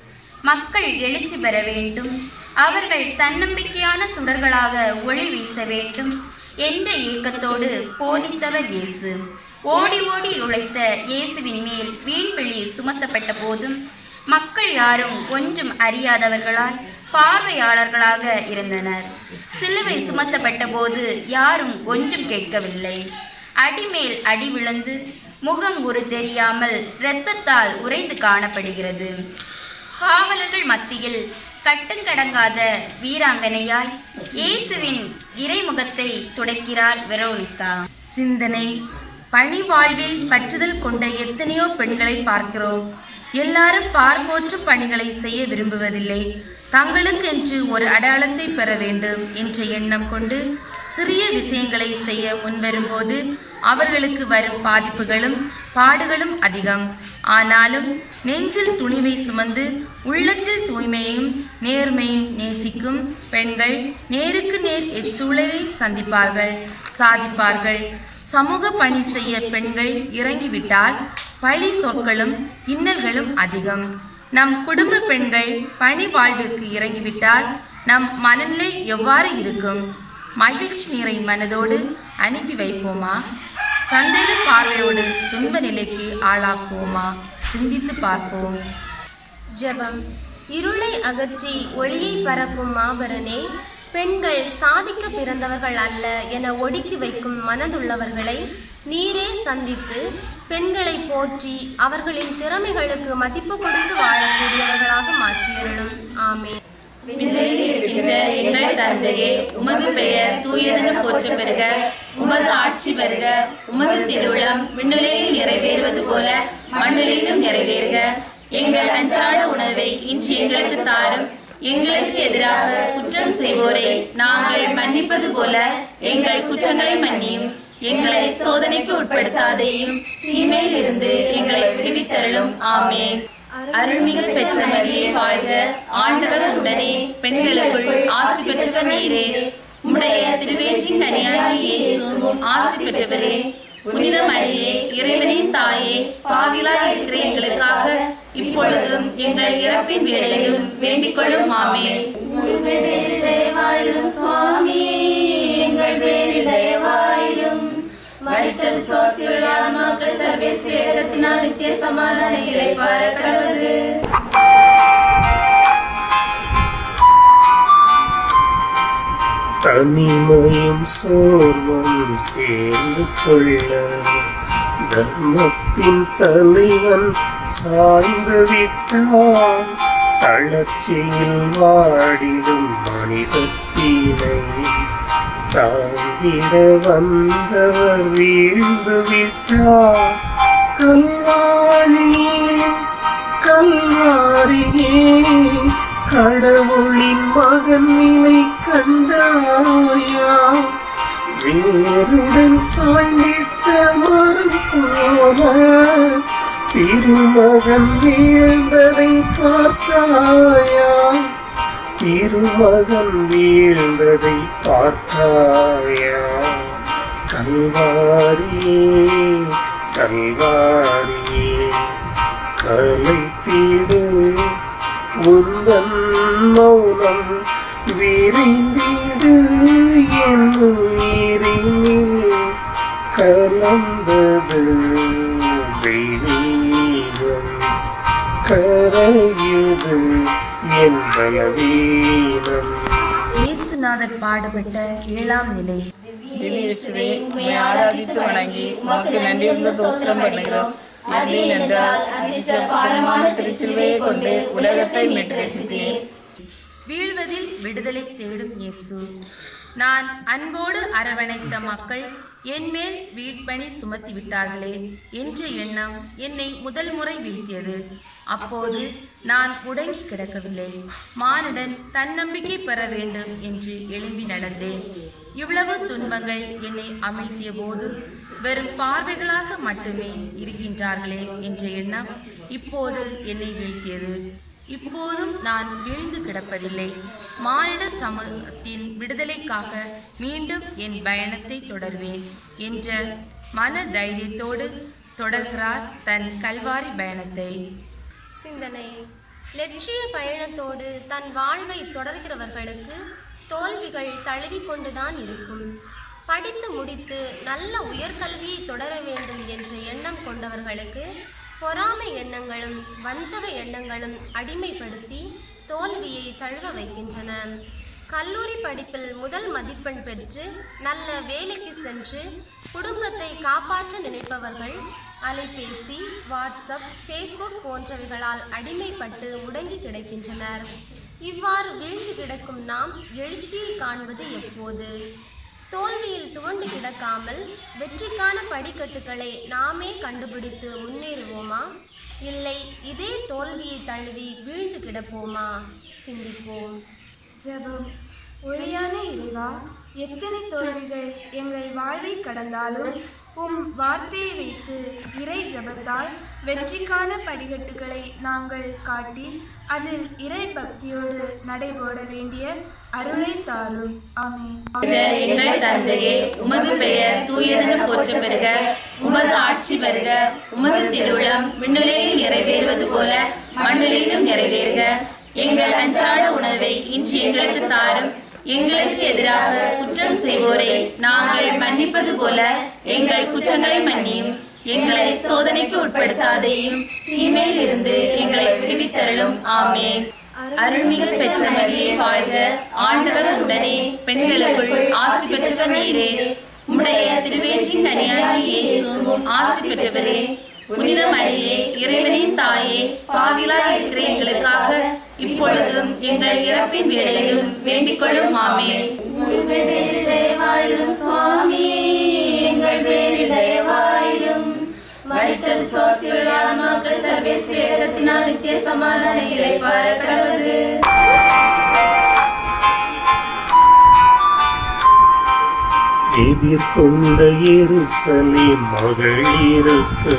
மக்கள் எழுச்சி பெற வேண்டும் அவர்கள் தன்னம்பிக்கையான சுடர்களாக ஒளி வீச வேண்டும் என்ற ஏக்கத்தோடு போதித்தவர் இயேசு ஓடி ஓடி உழைத்த இயேசுவின் மேல் வீண்வெளி சுமத்தப்பட்ட போதும் மக்கள் யாரும் ஒன்றும் அறியாதவர்களாய் பார்வையாளர்களாக இருந்தனர் சிலுவை சுமத்தப்பட்ட போது யாரும் ஒன்றும் கேட்கவில்லை அடிமேல் அடி விழுந்து முகம் ஒரு தெரியாமல் இரத்தத்தால் உறைந்து காணப்படுகிறது காவலர்கள் மத்தியில் கட்டுங்கடங்காத வீராங்கனையாய் இயேசுவின் இறைமுகத்தை துடைக்கிறார் வெரோனிகா சிந்தனை பணி வாழ்வில் பற்றுதல் கொண்ட எத்தனையோ பெண்களை பார்க்கிறோம் எல்லாரும் பார்ப்போற்றும் பணிகளை செய்ய விரும்புவதில்லை தங்களுக்கென்று ஒரு அடையாளத்தை பெற வேண்டும் என்ற எண்ணம் கொண்டு சிறிய விஷயங்களை செய்ய முன்வரும்போது அவர்களுக்கு வரும் பாதிப்புகளும் பாடுகளும் அதிகம் ஆனாலும் நெஞ்சில் துணிவை சுமந்து உள்ளத்தில் தூய்மையையும் நேர்மையும் நேசிக்கும் பெண்கள் நேருக்கு நேர் இச்சூழலை சந்திப்பார்கள் சாதிப்பார்கள் சமூக பணி செய்ய பெண்கள் இறங்கிவிட்டால் பழி சொற்களும் இன்னல்களும் அதிகம் நம் குடும்ப பெண்கள் பணி வாழ்விற்கு இறங்கிவிட்டால் நம் மனநிலை எவ்வாறு இருக்கும் மகிழ்ச்சி நிறை மனதோடு அனுப்பி வைப்போமா சந்தேக பார்வையோடு துன்ப நிலைக்கு ஆளாக்குவோமா சிந்தித்து பார்ப்போம் ஜெபம் இருளை அகற்றி ஒளியை பரப்பும் மாபரனே பெண்கள் சாதிக்க பிறந்தவர்கள் அல்ல என ஒடுக்கி வைக்கும் மனதுள்ளவர்களை நீரே சந்தித்து பெண்களை போற்றி அவர்களின் திறமைகளுக்கு மதிப்பு கொடுத்து வாழக்கூடியவர்களாக மாற்றியருளும் ஆமே விண்வெளியில் இருக்கின்ற எங்கள் தந்தையே உமது பெயர் தூயதென போற்ற பெறுக உமது ஆட்சி பெறுக உமது திருவிழம் விண்ணுலையில் நிறைவேறுவது போல மண்ணுலையிலும் நிறைவேறுக எங்கள் அன்றாட உணவை இன்று எங்களுக்கு தாரும் எங்களுக்கு எதிராக குற்றம் செய்வோரை நாங்கள் மன்னிப்பது போல எங்கள் குற்றங்களை மன்னியும் எங்களை சோதனைக்கு உட்படுத்தாதேயும் தீமையில் இருந்து எங்களை விடுவித்தருளும் ஆமேன் அருள்மிகு பெற்ற மரியே வாழ்க ஆண்டவர் உடனே பெண்களுக்குள் ஆசி பெற்றவர் நீரே உம்முடைய திருவேற்றின் கனியாகி இயேசுவும் ஆசி பெற்றவரே புனித மரியே இறைவனின் தாயே பாவிலாய் இருக்கிற எங்களுக்காக இப்பொழுதும் எங்கள் இறப்பின் வேளையிலும் வேண்டிக் கொள்ளும் ஆமே சுவாமி எங்கள் பேரில் தயவாயிரும் மரித்த விசுவாசிகளுடைய ஆன்மாக்கள் சர்வேஸ்வர இயக்கத்தினால் நித்திய சமாதான இழைப்பார கடவுது தனிமையும் சோர்வும் சேர்ந்து கொள்ள தர்மத்தின் தலைவன் சாய்ந்து விட்டான் தளர்ச்சியில் வாடிடும் மனிதத்தினை தாங்கிட வந்தவர் வீழ்ந்து விட்டார் கல்வாரியே கல்வாரியே கடவுளின் மகன் நிலை கண்டாயா வேருடன் சாய்ந்திட்ட மரம் போல திருமகன் வீழ்ந்ததை பார்த்தாயா திருமகன் வீழ்ந்ததை பார்த்தாயா கல்வாரியே கல்வாரியே கலைத்திடு உந்தன் மௌனம் விரிந்திடு என் உயிரினில் கலந்தது தெய்வீகம் கரையுது என் பலவீனம் இயேசுநாதர் பாடுபட்ட ஏழாம் நிலை திவ்யேசுவே உம்மை ஆராதித்து வணங்கி உமக்கு நன்றியுள்ள தோஸ்திரம் பண்ணுகிறோம் நன்றி என்றால் அதிர்ஷ்ட பாரமான திருச்சிலுவையை கொண்டு உலகத்தை மீட்டு ரசித்தீர் வீழ்வதில் விடுதலை தேடும் இயேசு நான் அன்போடு அரவணைத்த மக்கள் என் மேல் வீட்பணி சுமத்தி விட்டார்களே என்ற எண்ணம் என்னை முதல் முறை வீழ்த்தியது அப்போது நான் உடங்கி கிடக்கவில்லை மானுடன் தன்னம்பிக்கை பெற வேண்டும் என்று எழும்பி நடந்தேன் இவ்வளவு துன்பங்கள் என்னை அமிழ்த்திய போது வெறும் பார்வைகளாக மட்டுமே இருக்கின்றார்களே என்ற எண்ணம் இப்போது என்னை வீழ்த்தியது இப்போதும் நான் வீழ்ந்து கிடப்பதில்லை மானிட சமூகத்தின் விடுதலைக்காக மீண்டும் என் பயணத்தை தொடர்வேன் என்ற மன தைரியத்தோடு தொடர்கிறார் தன் கல்வாரி பயணத்தை சிந்தனை லட்சிய பயணத்தோடு தன் வாழ்வை தொடர்கிறவர்களுக்கு தோல்விகள் தழுவிக்கொண்டுதான் இருக்கும் படித்து முடித்து நல்ல உயர்கல்வியை தொடர வேண்டும் என்ற எண்ணம் கொண்டவர்களுக்கு பொறாமை எண்ணங்களும் வஞ்சக எண்ணங்களும் அடிமைப்படுத்தி தோல்வியை தழுவ வைக்கின்றன கல்லூரி படிப்பில் முதல் மதிப்பெண் பெற்று நல்ல வேலைக்கு சென்று குடும்பத்தை காப்பாற்ற நினைப்பவர்கள் அலைபேசி வாட்ஸ்அப் ஃபேஸ்புக் போன்றவைகளால் அடிமைப்பட்டு முடங்கி கிடக்கின்றனர் இவ்வாறு வீழ்ந்து கிடக்கும் நாம் எழுச்சியை காண்பது எப்போது தோல்வியில் துவண்டு கிடக்காமல் வெற்றிக்கான படிக்கட்டுகளை நாமே கண்டுபிடித்து முன்னேறுவோமா இல்லை இதே தோல்வியை தழுவி வீழ்ந்து கிடப்போமா சிந்திப்போம் ஜெபம் ஒளியான இறைவா எத்தனை தோல்விகள் எங்கள் வாழ்வை கடந்தாலும் உம் வார்த்தையை வைத்து இறை ஜெபத்தால் வெற்றிக்கான படிக்கட்டுகளை நாங்கள் காட்டி அதில் இறை பக்தியோடு நடைபோட வேண்டிய அருளை தாரும் ஆமென் என்ற எங்கள் தந்தையே உமது பெயர் தூயதென போற்ற பெறுக உமது ஆட்சி வருக உமது திருவிழம் விண்ணுலையில் நிறைவேறுவது போல மண்ணுலையிலும் நிறைவேறுக எங்கள் அன்றாட உணவை இன்று எங்களுக்கு தாரும் எங்களுக்கு எதிராக குற்றம் செய்வோரை நாங்கள் மன்னிப்பது போல எங்கள் குற்றங்களை மன்னியும் எங்களை சோதனைக்கு உட்படுத்தாதேயும் தீமையில் இருந்து எங்களை விடுவித்தருளும் ஆமேன் அருள்மிகு பெற்ற மரியே வாழ்க ஆண்டவர் உடனே பெண்களுக்குள் ஆசி பெற்றவர் நீரே உம்முடைய திருவேற்றின் கனியாகி இயேசுவும் ஆசி பெற்றவரே புனித மரியே இறைவனின் தாயே பாவிலாய் இருக்கிற எங்களுக்காக இப்பொழுதும் எங்கள் இறப்பின் வேளையிலும் வேண்டிக் கொள்ளும் ஆமே எங்கள் பேரில் தயவாயிரும் சுவாமி எங்கள் பேரில் தயவாயிரும் மரித்த விசுவாசிகள் ஆன்மாக்கள் சர்வேஸ்வர இயக்கத்தினால் நித்திய சமாதான இழைப்பார கடவுது எதிர்கொண்ட எருசலே மகளிருக்கு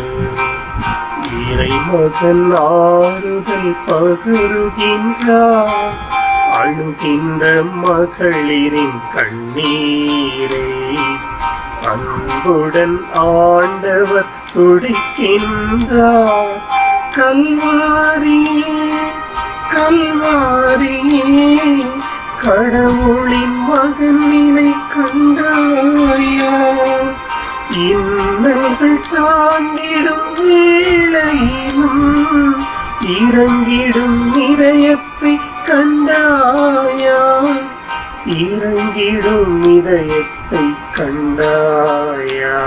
இறைமகன் ஆறுதல் பகருகின்றார் அழுகின்ற மகளிரின் கண்ணீரை அன்புடன் ஆண்டவர் துடிக்கின்றார் கல்வாரியே கல்வாரியே கடவுளின் மகன் நிலை கண்டாயா இன்னல்கள் தாங்கிடும் வேளையிலும் இறங்கிடும் இதயத்தை கண்டாயா இறங்கிடும் இதயத்தை கண்டாயா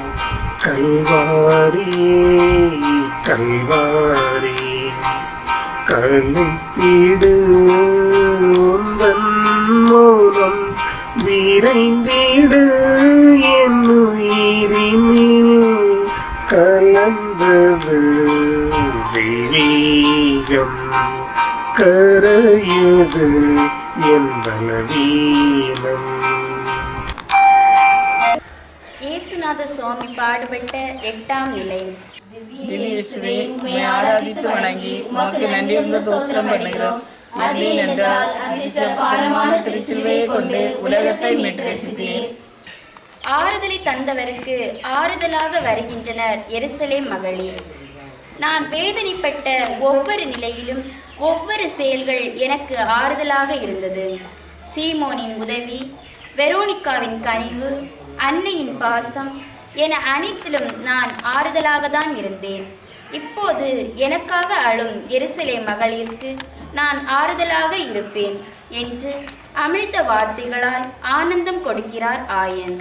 கல்வாரியே கல்வாரியே கழுத்திடு உந்தன் மூலம் விரைந்திடு என் உயிரினில் கலந்தது விவேகம் கரையுது என் பலவீனம் இயேசுநாத சுவாமி பாடுபட்ட எட்டாம் நிலை திவ்யேசுவே உம்மை ஆராதித்து வணங்கி உமக்கு நன்றியுள்ள தோஸ்திரம் பண்ணுகிறோம் நன்றி என்றால் அதிர்ஷ்ட பாரமான திருச்சிலுவையை கொண்டு உலகத்தை மீட்டெடுத்தீர் ஆறுதலை தந்தவருக்கு ஆறுதலாக வருகின்றனர் எருசலேம் மகளிர் நான் வேதனைப்பட்ட ஒவ்வொரு நிலையிலும் ஒவ்வொரு செயல்கள் எனக்கு ஆறுதலாக இருந்தது சீமோனின் உதவி வெரோனிகாவின் கனிவு அன்னையின் பாசம் என அனைத்திலும் நான் ஆறுதலாக தான் இருந்தேன் இப்போது எனக்காக அழும் எருசலே மகளிருக்கு நான் ஆறுதலாக இருப்பேன் என்று அமிழ்த வார்த்தைகளால் ஆனந்தம் கொடுக்கிறார் ஆயன்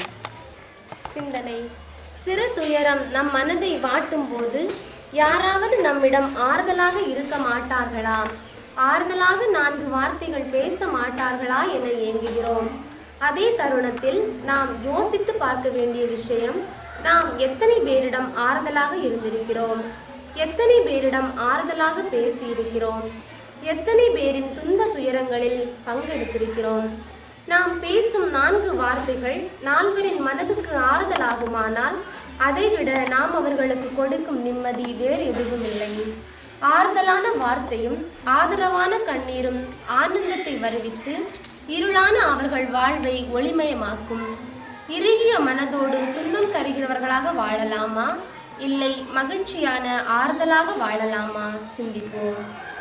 சிந்தனை சிறு துயரம் நம் மனதை வாட்டும் போது யாராவது நம்மிடம் ஆறுதலாக இருக்க மாட்டார்களா ஆறுதலாக நான்கு வார்த்தைகள் பேச மாட்டார்களா என ஏங்குகிறோம் அதே தருணத்தில் நாம் யோசித்து பார்க்க வேண்டிய விஷயம் நாம் எத்தனை பேரிடம் ஆறுதலாக இருந்திருக்கிறோம் எத்தனை பேரிடம் ஆறுதலாக பேசியிருக்கிறோம் எத்தனை பேரின் துன்ப துயரங்களில் பங்கெடுத்திருக்கிறோம் நாம் பேசும் நான்கு வார்த்தைகள் நால்வரின் மனதுக்கு ஆறுதலாகுமானால் அதைவிட நாம் அவர்களுக்கு கொடுக்கும் நிம்மதி வேறு எதுவும் இல்லை ஆறுதலான வார்த்தையும் ஆதரவான கண்ணீரும் ஆனந்தத்தை வருவித்து இருளான அவர்கள் வாழ்வை ஒளிமயமாக்கும் இறுகிய மனதோடு துன்பம் தருகிறவர்களாக வாழலாமா இல்லை மகிழ்ச்சியான ஆறுதலாக வாழலாமா சிந்திப்போம்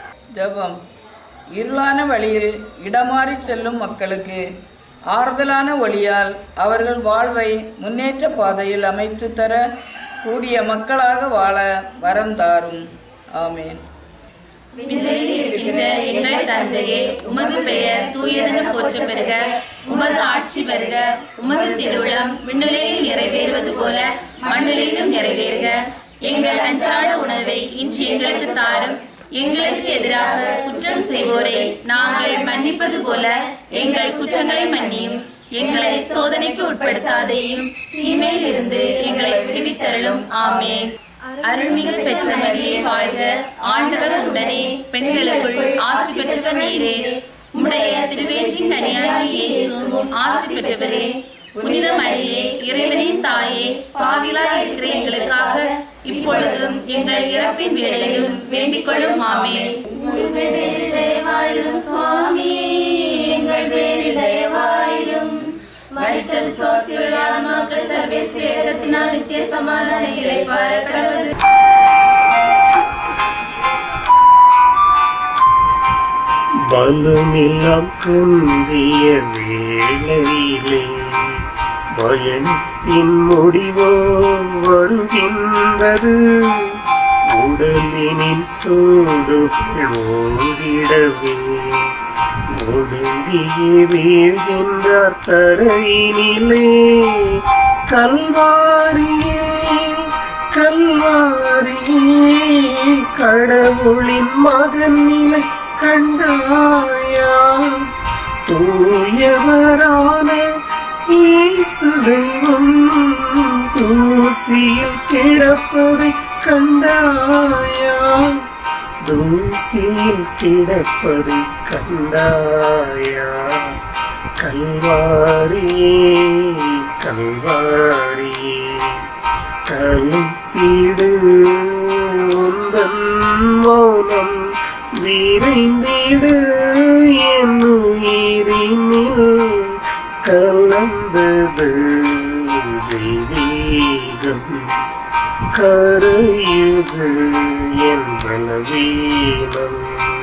ஜெபம் இருளான வழியில் இடமாறி செல்லும் மக்களுக்கு ஆறுதலான ஒளியால் அவர்கள் வாழ்வை முன்னேற்ற பாதையில் அமைத்து தர கூடிய மக்களாக வாழ வரம் தாரும் ஆமேன் விண்வெளியில் இருக்கின்ற எங்கள் தந்தையே உமது பெயர் தூயதென போற்ற பெறுக உமது ஆட்சி பெறுக உமது திருவிழம் விண்ணுலையில் நிறைவேறுவது போல மண்ணிலையிலும் நிறைவேறுக எங்கள் அன்றாட உணவை இன்று எங்களுக்கு தாரும் எங்களுக்கு எதிராக குற்றம் செய்வோரை நாங்கள் மன்னிப்பது போல எங்கள் குற்றங்களை மன்னியும் எங்களை சோதனைக்கு உட்படுத்தாதையும் தீமையில் இருந்து எங்களை விடுவித்தருளும் ஆமென் அருள்மிகு பெற்ற மரியே வாழ்க ஆண்டவர் உடனே பெண்களுக்குள் ஆசி பெற்றவர் நீரே உம்முடைய திருவேற்றின் கனியாகி இயேசுவும் ஆசி பெற்றவரே புனித மரியே இறைவனின் தாயே பாவிலாய் இருக்கிற எங்களுக்காக இப்பொழுதும் எங்கள் இறப்பின் வேளையிலும் வேண்டிக் கொள்ளும் ஆமே எங்கள் பேரில் தயவாயிரும் சுவாமி எங்கள் பேரில் தயவாயிரும் மரித்த விசுவாசிகள் ஆன்மாக்கள் சர்வேஸ்வர இயக்கத்தினால் நித்திய சமாதான இழைப்பார கடவுது பலமெல்லாம் குன்றிய வேளையிலே பயணத்தின் முடிவோ வருகின்றது உடலினின் சூடுகள் ஓடிடவே ஒடுங்கியே வீழ்கின்றார் தரையினிலே கல்வாரியே கல் கல்வாரியே கடவுளின் மகன் நிலை கண்டாயா தூயவரான இயேசு தெய்வம் தூசியில் கிடப்பதை கண்டாயா தூசியில் கிடப்பதை கண்டாயா கல்வாரியே கல்வாரியே கலுப்பிடு உந்தன் மௌனம் விரைந்திடு என் உயிரினில் கலந்தது தெய்வீகம் கரையுது என் பலவீனம்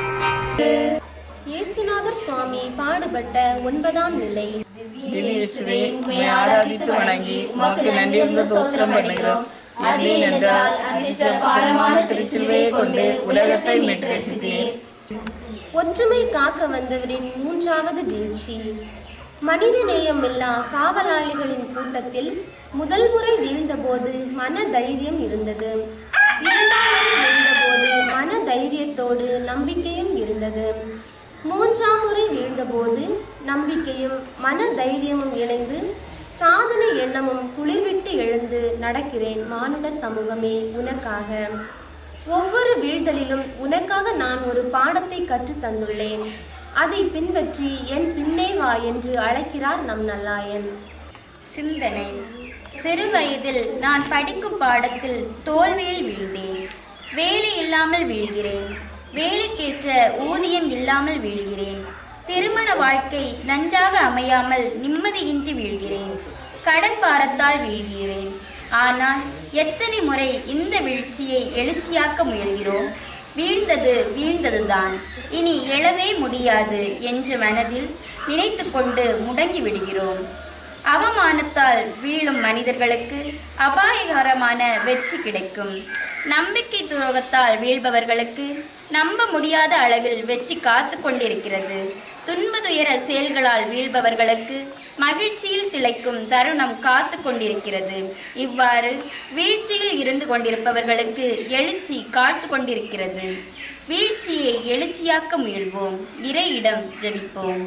இயேசுநாதர் சுவாமி பாடுபட்ட ஒன்பதாம் நிலை திவ்யேசுவே உம்மை ஆராதித்து வணங்கி உமக்கு நன்றியுள்ள தோஸ்திரம் பண்ணுகிறோம் நன்றி என்றால் அதிர்ஷ்ட பாரமான திருச்சிலுவையை கொண்டு உலகத்தை மீட்டு ரசித்தீர் ஒற்றுமை காக்க வந்தவரின் மூன்றாவது வீழ்ச்சி மனித நேயமில்லா காவலாளிகளின் கூட்டத்தில் முதல் முறை வீழ்ந்தபோது மன தைரியம் இருந்தது இரண்டாம் முறை வீழ்ந்தபோது மன தைரியத்தோடு நம்பிக்கையும் இருந்தது மூன்றாம் முறை வீழ்ந்தபோது நம்பிக்கையும் மன தைரியமும் இணைந்து சாதனை எண்ணமும் துளிர்விட்டு எழுந்து நடக்கிறேன் மானுட சமூகமே உனக்காக ஒவ்வொரு வீழ்தலிலும் உனக்காக நான் ஒரு பாடத்தை கற்றுத் தந்துள்ளேன் அதை பின்பற்றி என் பின்னே வா என்று அழைக்கிறார் நம் நல்லாயன் சிந்தனை சிறு வயதில் நான் படிக்கும் பாடத்தில் தோல்வியில் வீழ்ந்தேன் வேலை இல்லாமல் வீழ்கிறேன் வேலைக்கேற்ற ஊதியம் இல்லாமல் வீழ்கிறேன் திருமண வாழ்க்கை நன்றாக அமையாமல் நிம்மதியின்றி வீழ்கிறேன் கடன் பாரத்தால் வீழ்கிறேன் ஆனால் எத்தனை முறை இந்த வீழ்ச்சியை எழுச்சியாக்க முயல்கிறோம் வீழ்ந்தது வீழ்ந்ததுதான் இனி எழவே முடியாது என்று மனதில் நினைத்து கொண்டு முடங்கி விடுகிறோம் அவமானத்தால் வீழும் மனிதர்களுக்கு அபாயகரமான வெற்றி கிடைக்கும் நம்பிக்கை துரோகத்தால் வீழ்பவர்களுக்கு நம்ப முடியாத அளவில் வெற்றி காத்து கொண்டிருக்கிறது துன்ப துயர செயல்களால் வீழ்பவர்களுக்கு மகிழ்ச்சியில் திளைக்கும் தருணம் காத்து கொண்டிருக்கிறது இவ்வாறு வீழ்ச்சியில் இருந்து கொண்டிருப்பவர்களுக்கு எழுச்சி காத்து கொண்டிருக்கிறது வீழ்ச்சியை எழுச்சியாக்க முயல்வோம் இறையிடம் ஜெபிப்போம்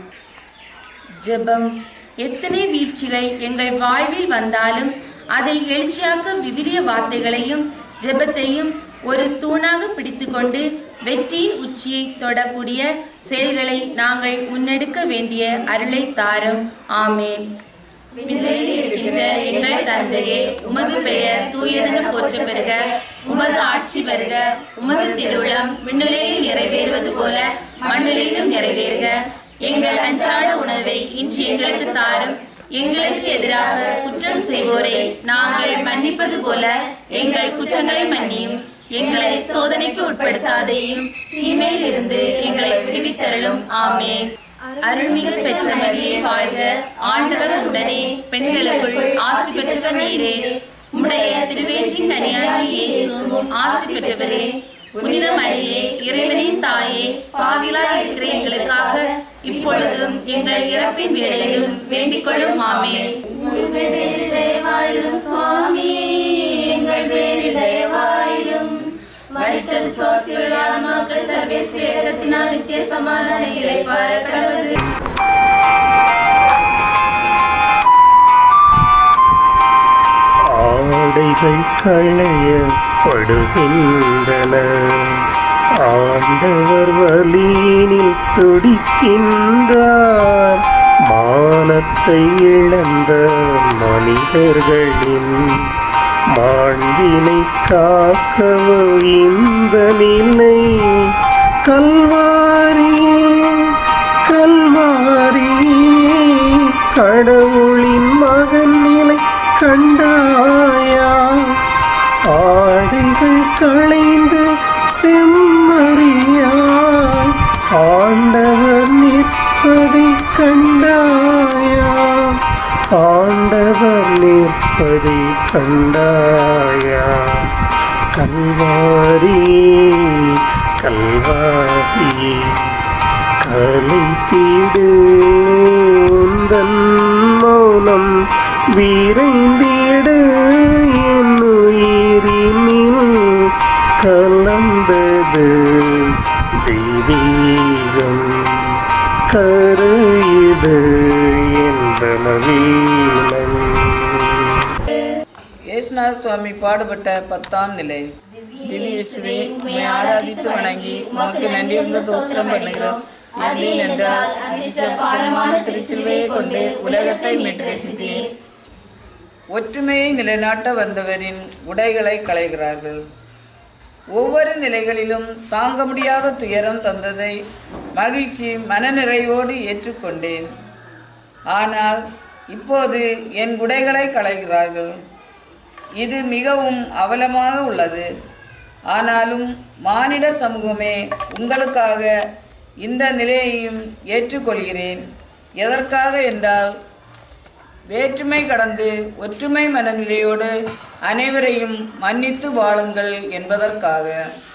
ஜெபம் எத்தனை வீழ்ச்சிகள் எங்கள் வாழ்வில் வந்தாலும் அதை எழுச்சியாக்கும் விவிலிய வார்த்தைகளையும் ஜெபத்தையும் ஒரு தூணாக பிடித்துக்கொண்டு வெற்றியின் உச்சியை தொடக்கூடிய செயல்களை நாங்கள் முன்னெடுக்க வேண்டிய அருளை தாரும் ஆமேன் விண்வெளியில் இருக்கின்ற எங்கள் தந்தையே உமது பெயர் தூயதென போற்ற பெறுக உமது ஆட்சி பெறுக உமது திருவிழம் விண்ணுலையில் நிறைவேறுவது போல மண்ணுலையிலும் நிறைவேறுக எங்கள் அன்றாட உணவை இன்று எங்களுக்கு தாரும் எங்களுக்கு எதிராக குற்றம் செய்வோரை நாங்கள் மன்னிப்பது போல எங்கள் குற்றங்களை மன்னியும் எங்களை சோதனைக்கு உட்படுத்தாதையும் தீமையில் இருந்து எங்களை விடுவித்தருளும் ஆமேன் அருள்மிகு பெற்ற மரியே வாழ்க ஆண்டவர் உடனே பெண்களுக்குள் ஆசி பெற்றவர் நீரே உம்முடைய திருவேற்றின் கனியாகி இயேசுவும் ஆசி பெற்றவரே புனித மரியே இறைவனின் தாயே பாவிலாய் இருக்கிற எங்களுக்காக இப்பொழுதும் எங்கள் இறப்பின் வேளையிலும் வேண்டிக் கொள்ளும் ஆமே சுவாமி எங்கள் பேரில் தயவாயிரும் மரித்த விசுவாசிகள் ஆன்மாக்கள் சர்வேஸ்வர இயக்கத்தினால் நித்திய சமாதான இழைப்பார கடவுது ஆடைகள் களையப்படுகின்றன ஆண்டவர் வலியினில் துடிக்கின்றார் மானத்தை இழந்த மனிதர்களின் மாண்பினை காக்கவோ இந்த நிலை கல்வாரியே கல்வாரியே கடவுளின் மகன் நிலை கண்டாயா ஆடைகள் களைந்து செம்மறியாய் ஆண்டவர் நிற்பதை கண்டாயா ஆண்டவர் நிற்பதை கண்டாயா கல்வாரியே கல்வாரியே கலைத்திடு உந்தன் மௌனம் விரைந்திடு என் உயிரினில் கரையுது தெய்வீகம் கரையுது என்பனவீனம் இயேசுநாத சுவாமி பாடுபட்ட பத்தாம் நிலை திவ்யேசுவே உம்மை ஆராதித்து வணங்கி உமக்கு நன்றியுள்ள தோஸ்திரம் பண்ணுகிறோம் நன்றி என்றால் அதிசயமான திருச்சிலுவையை கொண்டு உலகத்தை மீட்டெடுத்தீர் ஒற்றுமையை நிலைநாட்ட வந்தவரின் உடைகளை களைகிறார்கள் ஒவ்வொரு நிலைகளிலும் தாங்க முடியாத துயரம் தந்ததை மகிழ்ச்சி மனநிறைவோடு ஏற்றுக்கொண்டேன் ஆனால் இப்போது என் உடைகளை களைகிறார்கள் இது மிகவும் அவலமாக உள்ளது ஆனாலும் மானிட சமூகமே உங்களுக்காக இந்த நிலையையும் ஏற்றுக்கொள்கிறேன் எதற்காக என்றால் வேற்றுமை கடந்து ஒற்றுமை மனநிலையோடு அனைவரையும் மன்னித்து வாழுங்கள் என்பதற்காக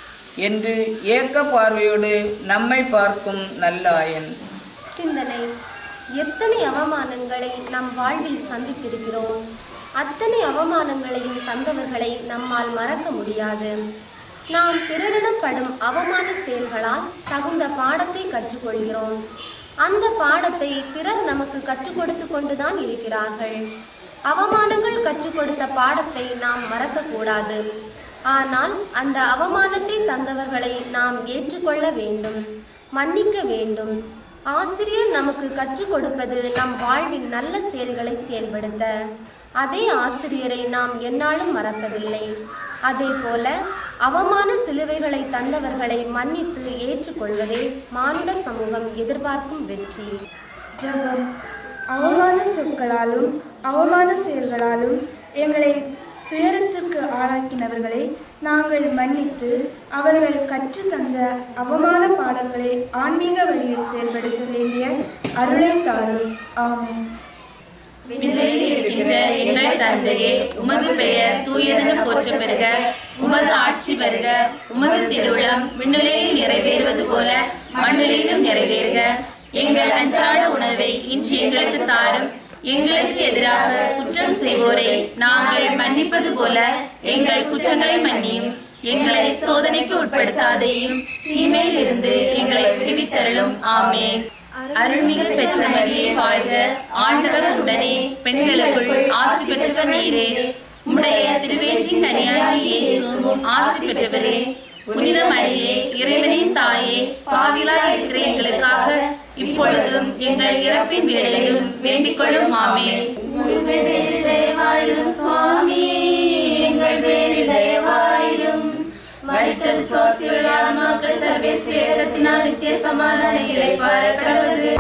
என்று ஏக்க பார்வையோடு நம்மை பார்க்கும் நல்லாயன் சிந்தனை எத்தனை அவமானங்களை நம் வாழ்வில் சந்தித்திருக்கிறோம் அத்தனை அவமானங்களையும் தந்தவர்களை நம்மால் மறக்க முடியாது நாம் பிறரிடம் படும் அவமான செயல்களால் தகுந்த பாடத்தை கற்றுக்கொள்கிறோம் அந்த பாடத்தை பிறர் நமக்கு கற்றுக் கொடுத்து கொண்டுதான் இருக்கிறார்கள் அவமானங்கள் கற்றுக் கொடுத்த பாடத்தை நாம் மறக்கக்கூடாது ஆனால் அந்த அவமானத்தை தந்தவர்களை நாம் ஏற்றுக்கொள்ள வேண்டும் மன்னிக்க வேண்டும் ஆசிரியர் நமக்கு கற்றுக் கொடுப்பது நம் வாழ்வின் நல்ல செயல்களை செயல்படுத்த அதே ஆசிரியரை நாம் எந்நாளும் மறப்பதில்லை அதே போல அவமான சிலுவைகளை தந்தவர்களை மன்னித்து ஏற்றுக்கொள்வதே மானுட சமூகம் எதிர்பார்க்கும் வெற்றி ஜெபம் அவமான சொற்களாலும் அவமான செயல்களாலும் எங்களை துயரத்திற்கு ஆளாக்கினவர்களை நாங்கள் மன்னித்து அவர்கள் கற்றுத்தந்த அவமான பாடங்களை ஆன்மீக வழியில் செயல்படுத்த வேண்டிய அருளை தாரும் ஆமென் விண்வெளியில் இருக்கின்ற எங்கள் தந்தையே உமது பெயர் தூயதென போற்ற பெறுக உமது ஆட்சி வருக உமது திருவிழம் விண்ணுலையில் நிறைவேறுவது போல மண்ணுலையிலும் நிறைவேறுக எங்கள் அன்றாட உணவை இன்று எங்களுக்கு தாரும் எங்களுக்கு எதிராக குற்றம் செய்வோரை நாங்கள் மன்னிப்பது போல எங்கள் குற்றங்களை மன்னியும் எங்களை சோதனைக்கு உட்படுத்தாதையும் தீமையில் இருந்து எங்களை விடுவித்தருளும் ஆமென் அருள்மிகு பெற்ற மரியே வாழ்க ஆண்டவர் உடனே பெண்களுக்குள் ஆசி பெற்றவர் நீரே உம்முடைய திருவேற்றின் கனியாகி இயேசுவும் ஆசி பெற்றவரே புனித மரியே இறைவனின் தாயே பாவிலாய் இருக்கிற எங்களுக்காக இப்பொழுதும் எங்கள் இறப்பின் வேளையிலும் வேண்டிக் கொள்ளும் ஆமே எங்கள் பேரில் தயவாயிரும் சுவாமி எங்கள் பேரில் தயவாயிரும் மரித்த விசுவாசிகளுடைய ஆன்மாக்கள் சர்வேஸ்வர இயக்கத்தினால் நித்திய சமாதான இழைப்பார கடவுது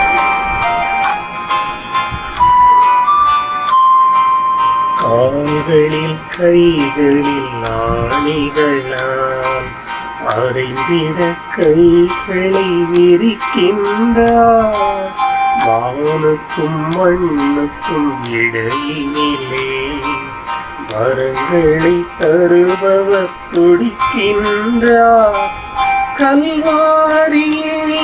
கால்களில் கைகளில் ஆணிகளால் அறைந்திட கைகளை விரிக்கின்றார் வானுக்கும் மண்ணுக்கும் இடையினிலே மரங்களை தருபவர் துடிக்கின்றார் கல்வாரியே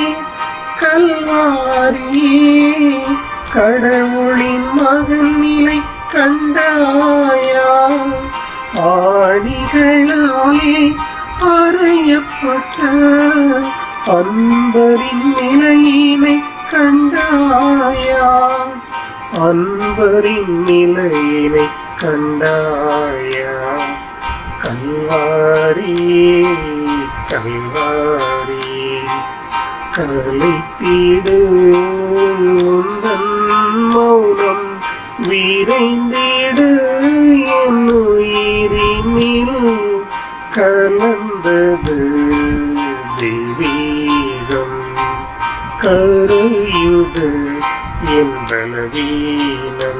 கல்வாரியே கடவுளின் மகன் நிலை கண்டாயா ஆணிகளாலே அறையப்பட்ட அன்பரின் நிலையினை கண்டாயா அன்பரின் நிலையினை கண்டாயா கல்வாரியே கல்வாரியே கலைத்திடு உந்தன் மௌனம் விரைந்திடு என் உயிரினில் கலந்தது தெய்வீகம் கரையுது என் பலவீனம்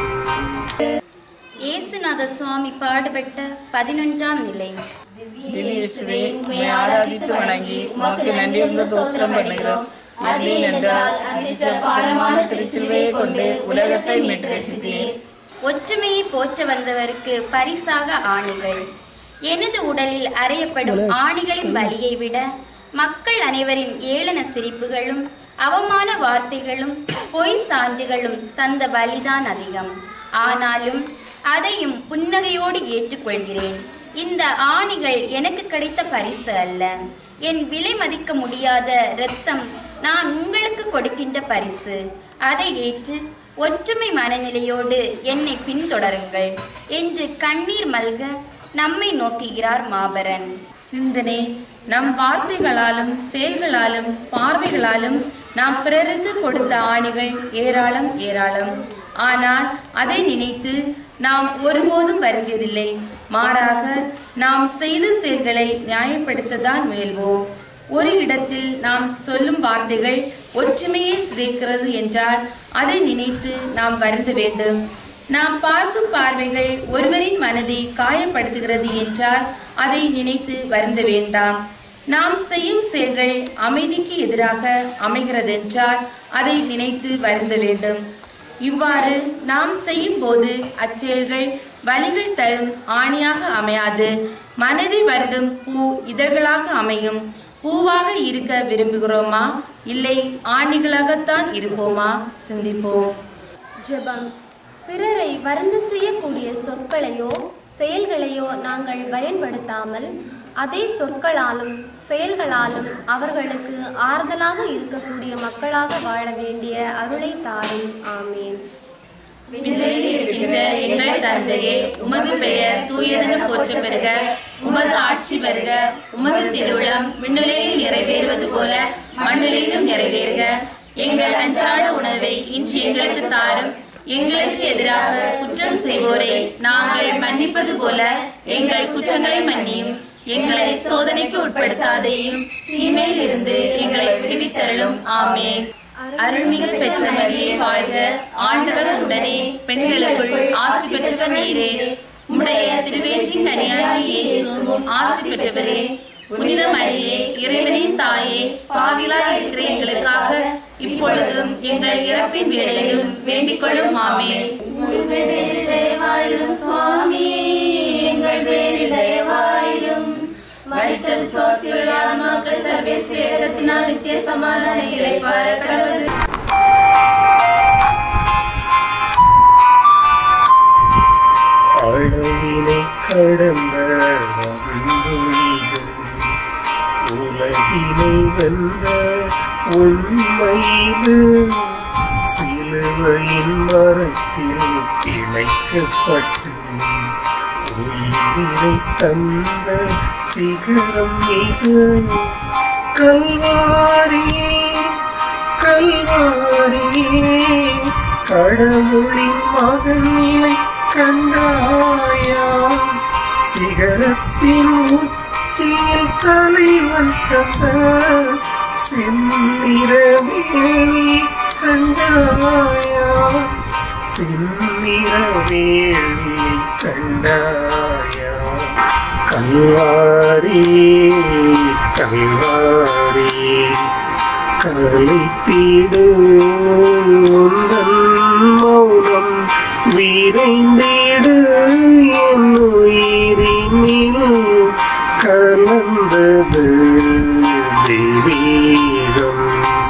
இயேசுநாத சுவாமி பாடுபட்ட பதினொன்றாம் நிலை திவ்யேசுவே உம்மை ஆராதித்து வணங்கி உமக்கு நன்றியுள்ள தோஸ்திரம் பண்ணுகிறோம் நன்றி என்றால் அதிசயமான திருச்சிலுவையை கொண்டு உலகத்தை மீட்டெடுத்தீர் ஒற்றுமையை போற்ற வந்தவருக்கு பரிசாக ஆணிகள் எனது உடலில் அறையப்படும் ஆணிகளின் வலியை விட மக்கள் அனைவரின் ஏளன சிரிப்புகளும் அவமான வார்த்தைகளும் பொய் சான்றுகளும் தந்த வலிதான் அதிகம் ஆனாலும் அதையும் புன்னகையோடு ஏற்றுக்கொள்கிறேன் இந்த ஆணிகள் எனக்கு கிடைத்த பரிசு அல்ல என் விலை மதிக்க முடியாத இரத்தம் நான் உங்களுக்கு கொடுக்கின்ற பரிசு அதை ஏற்று ஒற்றுமை மனநிலையோடு என்னை பின்தொடருங்கள் என்று கண்ணீர் மல்க நம்மை நோக்குகிறார் மாபரன் சிந்தனை நம் வார்த்தைகளாலும் செயல்களாலும் பார்வைகளாலும் நாம் பிறருக்கு கொடுத்த ஆணிகள் ஏராளம் ஏராளம் ஆனால் அதை நினைத்து நாம் ஒருபோதும் வருந்தியதில்லை மாறாக நாம் செய்த செயல்களை நியாயப்படுத்ததான் முயல்வோம் ஒரு இடத்தில் நாம் சொல்லும் வார்த்தைகள் ஒற்றுமையை சிதைக்கிறது என்றால் அதை நினைத்து நாம் வருந்த வேண்டும் நாம் பார்க்கும் பார்வைகள் ஒருவரின் மனதை காயப்படுத்துகிறது என்றால் அதை நினைத்து வருந்த வேண்டாம் நாம் செய்யும் செயல்கள் அமைதிக்கு எதிராக அமைகிறதென்றால் அதை நினைத்து வருந்த வேண்டும் இவ்வாறு நாம் செய்யும் போது அச்செயல்கள் வலிகள் தரும் ஆணியாக அமையாது மனதை வருடும் பூ இதழ்களாக அமையும் பூவாக இருக்க விரும்புகிறோமா இல்லை ஆணிகளாகத்தான் இருப்போமா சிந்திப்போம் ஜெபம் பிறரை வருந்த செய்யக்கூடிய சொற்களையோ செயல்களையோ நாங்கள் பயன்படுத்தாமல் அதே சொற்களாலும் செயல்களாலும் அவர்களுக்கு ஆறுதலாக இருக்கக்கூடிய மக்களாக வாழ வேண்டிய அருளை தாரும் ஆமேன் விண்வெளியில் இருக்கின்ற எங்கள் தந்தையே உமது பெயர் தூயதென போற்ற பெறுக உமது ஆட்சி வருக உமது திருவிழம் விண்ணுலையில் நிறைவேறுவது போல மண்ணிலையிலும் நிறைவேறுக எங்கள் அன்றாட உணவை இன்று எங்களுக்கு தாரும் எங்களுக்கு எதிராக குற்றம் செய்வோரை நாங்கள் மன்னிப்பது போல எங்கள் குற்றங்களை மன்னியும் எங்களை சோதனைக்கு உட்படுத்தாதையும் தீமையில் இருந்து எங்களை விடுவித்தருளும் ஆமேன் அருள்மிகு பெற்ற மரியே வாழ்க ஆண்டவர் உடனே பெண்களுக்குள் ஆசி பெற்றவர் நீரே உம்முடைய திருவேற்றின் கனியாகி இயேசுவும் ஆசி பெற்றவரே புனித மரியே இறைவனின் தாயே பாவிலாய் இருக்கிற எங்களுக்காக இப்பொழுதும் எங்கள் இறப்பின் வேளையிலும் வேண்டிக் கொள்ளும் ஆமேன் உங்கள் பேரில் தயவாயிரும் சுவாமி எங்கள் பேரில் தயவாயிரும் மரித்த விசுவாசிகள் ஆத்மாக்கள் சர்வேஸ்வர இயக்கத்தினால் நித்திய சமாதான இழைப்பார கடவுது அளவினை கடந்த வந்துழிகள் உலகினை வென்ற உண்மைது சிலுவையின் மரத்தில் பிணைக்கப்பட்டு உயிரினை தந்த சிகரம் மிகு கல்வாரியே கல்வாரியே கடவுளின் மகன் நிலை கண்டாயா சிகரத்தின் உச்சியில் தலைவன் தந்த செந்நிற வேலி கண்டாயா செந்நிற வேலி கண்டாயா கல்வாரி கல்வாரி கலைத்திடு உந்தன் மௌனம் விரைந்திடு என் உயிரினில் கலந்தது தெய்வீகம்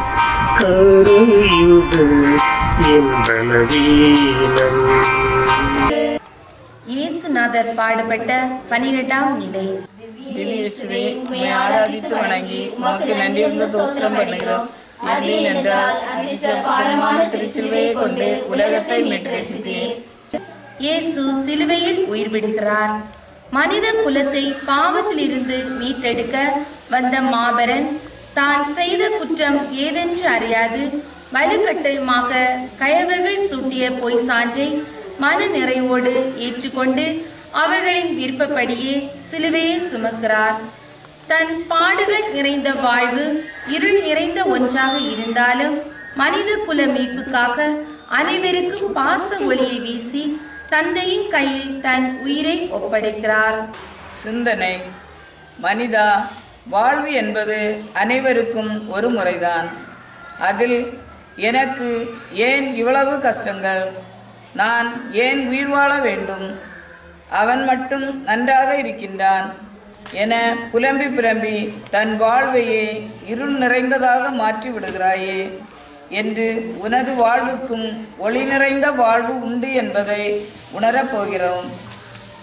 கரையுது என் பலவீனம் இயேசுநாதர் பாடுபட்ட பனிரெண்டாம் நிலை திவ்யேசுவே உம்மை ஆராதித்து வணங்கி உமக்கு நன்றியுள்ள தோஸ்திரம் பண்ணுகிறோம் நன்றி என்றால் அதிர்ஷ்ட பாரமான திருச்சிலுவையை கொண்டு உலகத்தை மீட்டெடுத்தீர் இயேசு சிலுவையில் உயிர் விடுகிறார் மனித குலத்தை பாவத்திலிருந்து மீட்டெடுக்க வந்த மாபரன் தான் செய்த குற்றம் ஏதென்று அறியாது வலுக்கட்டாயமாக கயவர்கள் சூட்டிய பொய் சான்றை மன நிறைவோடு ஏற்றுக்கொண்டு அவர்களின் விருப்பப்படியே சிலுவையை சுமக்கிறார் தன் பாடுகள் நிறைந்த வாழ்வு இருள் நிறைந்த ஒன்றாக இருந்தாலும் மனித குல மீட்புக்காக அனைவருக்கும் பாச ஒளியை வீசி தந்தையின் கையில் தன் உயிரை ஒப்படைக்கிறார் சிந்தனை மனிதா வாழ்வு என்பது அனைவருக்கும் ஒரு முறைதான் அதில் எனக்கு ஏன் இவ்வளவு கஷ்டங்கள் நான் ஏன் உயிர் வாழ வேண்டும் அவன் மட்டும் நன்றாக இருக்கின்றான் என புலம்பி புலம்பி தன் வாழ்வையே இருள் நிறைந்ததாக மாற்றி விடுகிறாயே என்று உனது வாழ்வுக்கும் ஒளி நிறைந்த வாழ்வு உண்டு என்பதை உணரப் போகிறோம்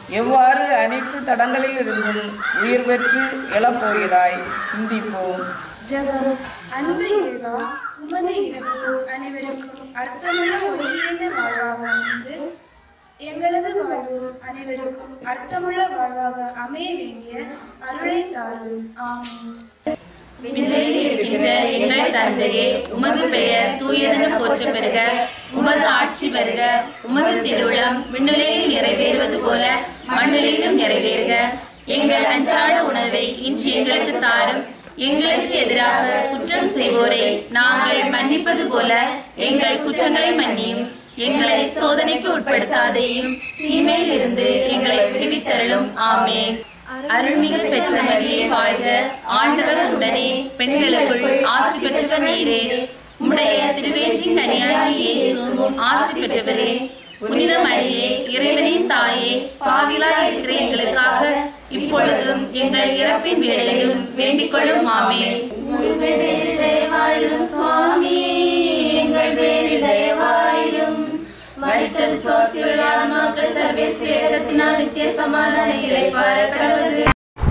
எவ்வாறு அனைத்து தடங்களில் இருந்தும் உயிர் பெற்று எழப்போகிறாய் சிந்திப்போம் ஜெபம் அன்பு இறைவா உமது இறப்பு அனைவருக்கும் அர்த்தமுள்ள ஒளி நிறைந்த வாழ்வாக அமைந்து எங்களது வாழ்வும் அனைவருக்கும் அர்த்தமுள்ள வாழ்வாக அமைய வேண்டிய அருளை தாரும் ஆமென் விண்வெளியில் இருக்கின்ற எங்கள் தந்தையே உமது பெயர் தூயதென போற்ற பெறுக உமது ஆட்சி பெறுக உமது திருவிழம் விண்ணுலையில் நிறைவேறுவது போல மண்ணுலையிலும் நிறைவேறுக எங்கள் அன்றாட உணவை இன்று எங்களுக்கு தாரும் எங்களுக்கு எதிராக குற்றம் செய்வோரை நாங்கள் மன்னிப்பது போல எங்கள் குற்றங்களை மன்னியும் எங்களை சோதனைக்கு உட்படுத்தாதேயும் தீமையில் இருந்து எங்களை விடுவித்தருளும் ஆமென் அருள்மிகு பெற்ற மரியே வாழ்க ஆண்டவர் உடனே பெண்களுக்குள் ஆசி பெற்றவர் நீரே உம்முடைய திருவேற்றின் கனியாகி இயேசுவும் ஆசி பெற்றவரே புனித மரியே இறைவனின் தாயே பாவிலாய் இருக்கிற எங்களுக்காக இப்பொழுதும் எங்கள் இறப்பின் வேளையிலும் வேண்டிக் கொள்ளும் ஆமே எங்கள் பேரில் தயவாயிரும் சுவாமி எங்கள் பேரில் தயவாயிரும் மரித்த விசுவாசிகள் ஆன்மாக்கள் சர்வேஸ்வர இயக்கத்தினால் நித்திய சமாதான இழைப்பார கடவுது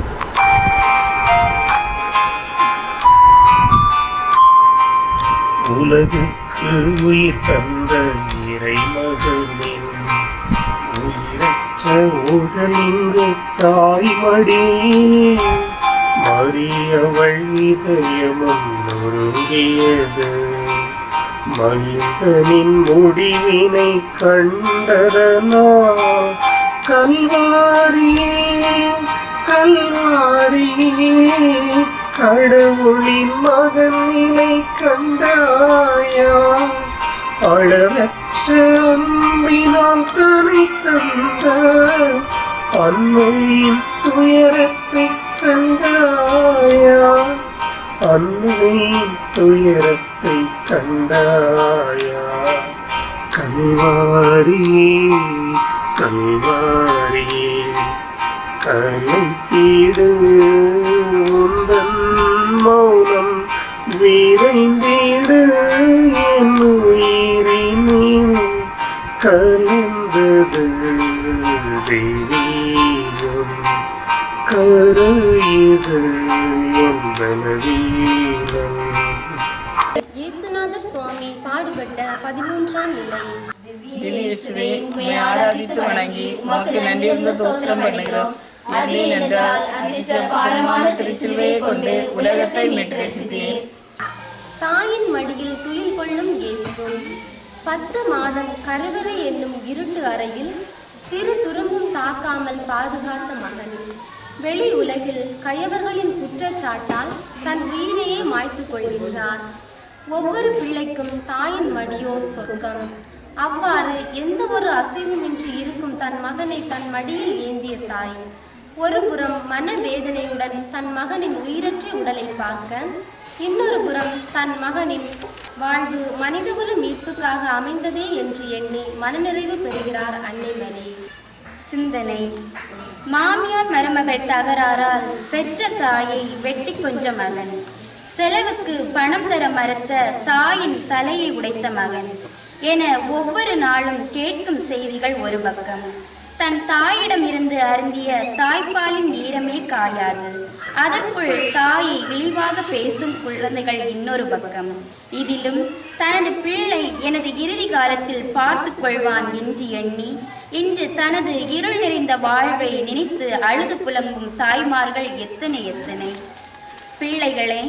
உலகுக்கு உயிர் தந்த இறைமகனின் உயிரற்ற உடலிங்கு தாய்மடியில் மரியவள் இதயமும் நொறுங்கியது மனிதனின் முடிவினை கண்டதனால் கல்வாரியே கல்வாரியே கடவுளின் மகன் நிலை கண்டாயா அளவற்ற அன்பினால் தனை தந்த அன்னையின் துயரத்தை கண்டாயா அன்னையின் துயரத்தை கண்டாயா கல்வாரியே கல்வாரியே கலைத்தீடு உந்தன் மௌனம் விரைந்தீடு என் உயிரினில் கலந்தது தெய்வீகம் கரையுது என் பலவீனம் இயேசுநாதர் சுவாமி பாடுபட்ட பதிமூன்றாம் நிலை திவ்யேசுவே உம்மை ஆராதித்து வணங்கி உமக்கு நன்றியுள்ள தோஸ்திரம் பண்ணுகிறோம் ஏன் என்றால் அதிர்ஷ்ட பாரமான திருச்சிலுவையை கொண்டு உலகத்தை மீட்டெடுத்தீர் தாயின் மடியில் துயில் கொள்ளும் இயேசு பத்து மாதம் கருவறை என்னும் இருட்டு அறையில் சிறு துரும்பும் தாக்காமல் பாதுகாத்த மகன் வெளி உலகில் கயவர்களின் குற்றச்சாட்டால் தன் உயிரையே மாய்த்துக் கொள்கின்றார் ஒவ்வொரு பிள்ளைக்கும் தாயின் மடியோ சொர்க்கம் அவ்வாறு எந்த ஒரு அசைவுமின்றி இருக்கும் தன் மகனை தன் மடியில் ஏந்திய தாய் ஒரு புறம் மனவேதனையுடன் தன் மகனின் உயிரற்ற உடலை பார்க்க இன்னொரு புறம் தன் மகனின் வாழ்வு மனிதகுல மீட்புக்காக அமைந்ததே என்று எண்ணி மனநிறைவு பெறுகிறார் அன்னை மரி சிந்தனை மாமியார் மருமகள் தகராறால் பெற்ற தாயை வெட்டி கொஞ்ச மகன் செலவுக்கு பணம் தர மறுத்த தாயின் தலையை உடைத்த மகன் என ஒவ்வொரு நாளும் கேட்கும் செய்திகள் ஒரு பக்கம் தன் தாயிடம் இருந்து அருந்திய தாய்ப்பாலின் ஈரமே காயாது அதற்குள் தாயை இழிவாக பேசும் குழந்தைகள் இன்னொரு பக்கம் இதிலும் தனது பிள்ளை எனது இறுதி காலத்தில் பார்த்து கொள்வான் என்று எண்ணி இன்று தனது இருள் நிறைந்த வாழ்வை நினைத்து அழுது புலங்கும் தாய்மார்கள் எத்தனை எத்தனை பிள்ளைகளே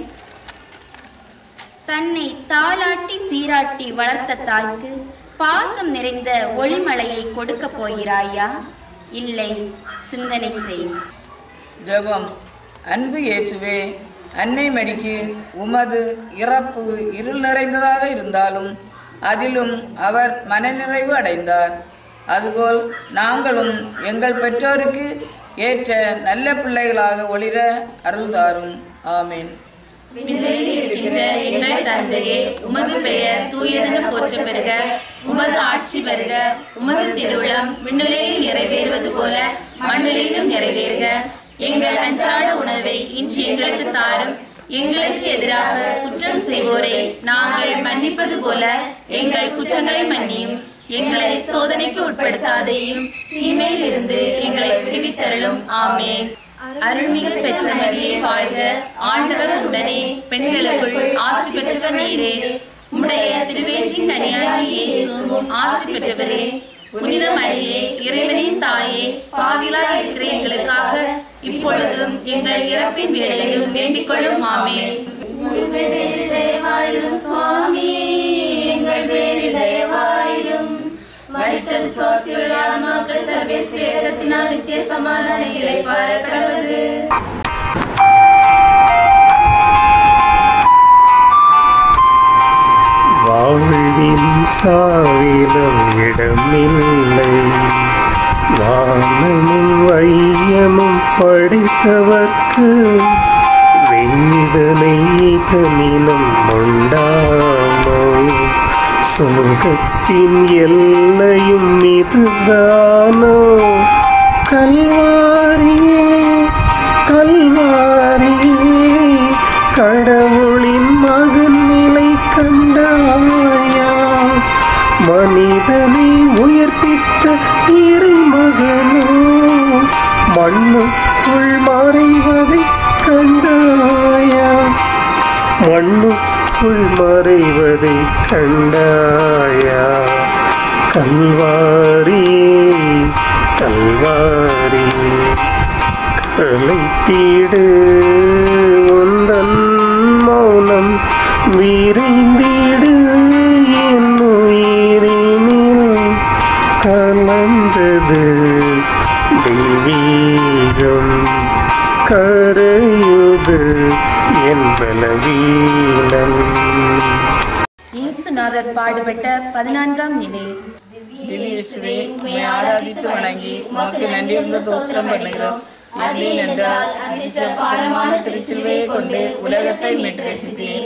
தன்னை தாளாட்டி சீராட்டி வளர்த்த தாய்க்கு பாசம் நிறைந்த ஒளிமலையை கொடுக்கப் போகிறாயா இல்லை சிந்தனை செய் ஜெபம் அன்பு இயேசுவே அன்னை மரிக்கு உமது இறப்பு இருள் நிறைந்ததாக இருந்தாலும் அதிலும் அவர் மனநிறைவு அடைந்தார் அதுபோல் நாங்களும் எங்கள் பெற்றோருக்கு ஏற்ற நல்ல பிள்ளைகளாக ஒளிர அருள்தாரும் ஆமீன் விண்வெளியில் இருக்கின்ற எங்கள் தந்தையே உமது பெயர் தூயதென போற்ற பெறுக உமது ஆட்சி பெறுக உமது திருவிழம் விண்ணுலையில் நிறைவேறுவது போல மண்ணுலையிலும் நிறைவேறுக எங்கள் அன்றாட உணவை இன்று எங்களுக்கு தாரும் எங்களுக்கு எதிராக குற்றம் செய்வோரை நாங்கள் மன்னிப்பது போல எங்கள் குற்றங்களை மன்னியும் எங்களை சோதனைக்கு உட்படுத்தாதையும் தீமையில் இருந்து எங்களை விடுவித்தருளும் ஆமென் அருள்மிகு பெற்ற மரியே வாழ்க ஆண்டவர் உடனே பெண்களுக்குள் ஆசி பெற்றவர் நீரே உம்முடைய திருவேற்றின் கனியாகி இயேசுவும் ஆசி பெற்றவரே புனித மரியே இறைவனின் தாயே பாவிலாய் இருக்கிற எங்களுக்காக இப்பொழுதும் எங்கள் இறப்பின் வேளையிலும் வேண்டிக் கொள்ளும் ஆமென் சுவாமி எங்கள் பேரில் தயவாயிரும் மரித்த விசுவாசியுள்ள ஆன்மாக்கள் சர்வேஸ்வர இயக்கத்தினால் நித்திய சமாதான இழைப்பார கடவுது வாழ்விலும் சாவிலும் இடமில்லை வானமும் வையமும் படைத்தவர்க்கு வேதனை தனினும் உண்டாமோ சோகத்தின் எல்லையும் இதுதானோ கல்வாரியே கல்வாரியே கடவுளின் மகன் நிலை கண்டாயா மனிதனை உயிர்ப்பித்த இறைமகனோ மண்ணுக்குள் மறைவதை கண்டாயா மண்ணுக்குள் மறைவதை கண்டாயா கல்வாரியே கல்வாரியே கலைத்தீடு உந்தன் மௌனம் விரைந்தீடு என் உயிரினில் கலந்தது தெய்வீகம் கரையுது என் பலவீனம் இயேசுநாதர் பாடுபட்ட பதினான்காம் நிலை திவ்யேசுவே உம்மை ஆராதித்து வணங்கி உமக்கு நன்றியுள்ள தோஸ்திரம் பண்ணுகிறோம் நன்றி என்றால் அதிர்ஷ்டமான திருச்சிலுவையை கொண்டு உலகத்தை மீட்டு ரசித்தீர்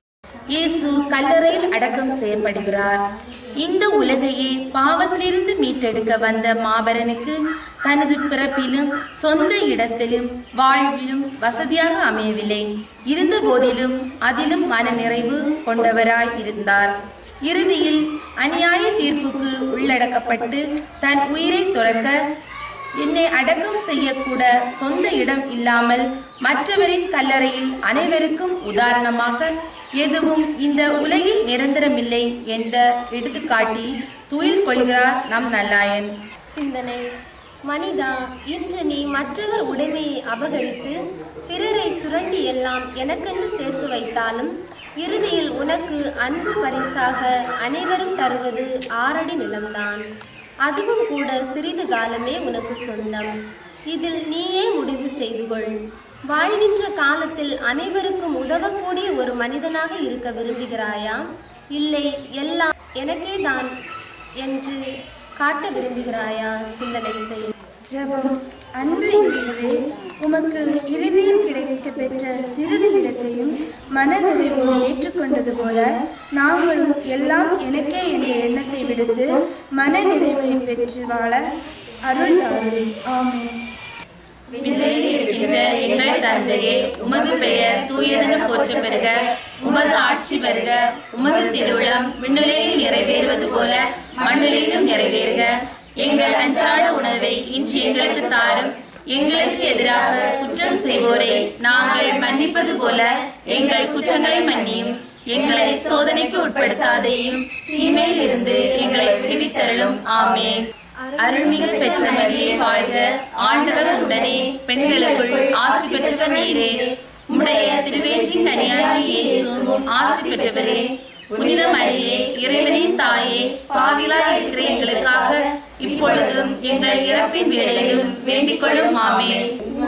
இயேசு கல்லறையில் அடக்கம் செய்யப்படுகிறார் இந்த உலகையே பாவத்திலிருந்து மீட்டெடுக்க வந்த மாபரனுக்கு தனது பிறப்பிலும் சொந்த இடத்திலும் வாழ்விலும் வசதியாக அமையவில்லை இருந்த போதிலும் அதிலும் மனநிறைவு கொண்டவராய் இருந்தார் இறுதியில் அநியாய தீர்ப்புக்கு உள்ளடக்கப்பட்டு தன் உயிரை துறக்க என்னை அடக்கம் செய்யக்கூட சொந்த இடம் இல்லாமல் மற்றவரின் கல்லறையில் அனைவருக்கும் உதாரணமாக எதுவும் இந்த உலகில் நிரந்தரமில்லை என்ற எடுத்துக்காட்டி துயில் கொள்கிறார் நம் நல்லாயன் சிந்தனை மனிதா இன்று நீ மற்றவர் உடைமையை அபகரித்து பிறரை சுரண்டி எல்லாம் எனக்கென்று சேர்த்து வைத்தாலும் இறுதியில் உனக்கு அன்பு பரிசாக அனைவரும் தருவது ஆறடி நிலம்தான் அதுவும் கூட சிறிது காலமே உனக்கு சொந்தம் இதில் நீயே முடிவு செய்து கொள் வாழ்கின்ற காலத்தில் அனைவருக்கும் உதவக்கூடிய ஒரு மனிதனாக இருக்க விரும்புகிறாயா இல்லை எல்லாம் எனக்கே தான் என்று காட்ட விரும்புகிறாயா சிந்தனை செய் ஜெபம் அன்பு இயேசுவே உமக்கு இறுதியில் கிடைக்கப் பெற்ற சிறிது இடத்தையும் மனநிறைவோடு ஏற்றுக்கொண்டது போல நாங்களும் எல்லாம் எனக்கே என்ற எண்ணத்தை விடுத்து மனநிறைவை பெற்று வாழ அருள் தாரும் ஆமென் விண்வெளியில் இருக்கின்ற எங்கள் தந்தையே உமது பெயர் தூயதென போற்ற பெறுக உமது ஆட்சி வருக உமது திருவிழம் விண்ணுலையில் நிறைவேறுவது போல மண்ணிலையிலும் நிறைவேறுக எங்கள் அன்றாட உணவை இன்று எங்களுக்கு தாரும் எங்களுக்கு எதிராக குற்றம் செய்வோரை நாங்கள் மன்னிப்பது போல எங்கள் குற்றங்களை மன்னியும் எங்களை சோதனைக்கு உட்படுத்தாதையும் தீமையில் இருந்து எங்களை விடுவித்தருளும் ஆமென் அருள்மிகு பெற்ற மரியே வாழ்க ஆண்டவர் உடனே பெண்களுக்குள் ஆசி பெற்றவர் நீரே உம்முடைய திருவேற்றின் கனியாகி இயேசுவும் ஆசி பெற்றவரே புனித மரியே இறைவனின் தாயே பாவிலாய் இருக்கிற எங்களுக்காக இப்பொழுதும் எங்கள் இறப்பின் வேளையிலும் வேண்டிக் கொள்ளும் ஆமென்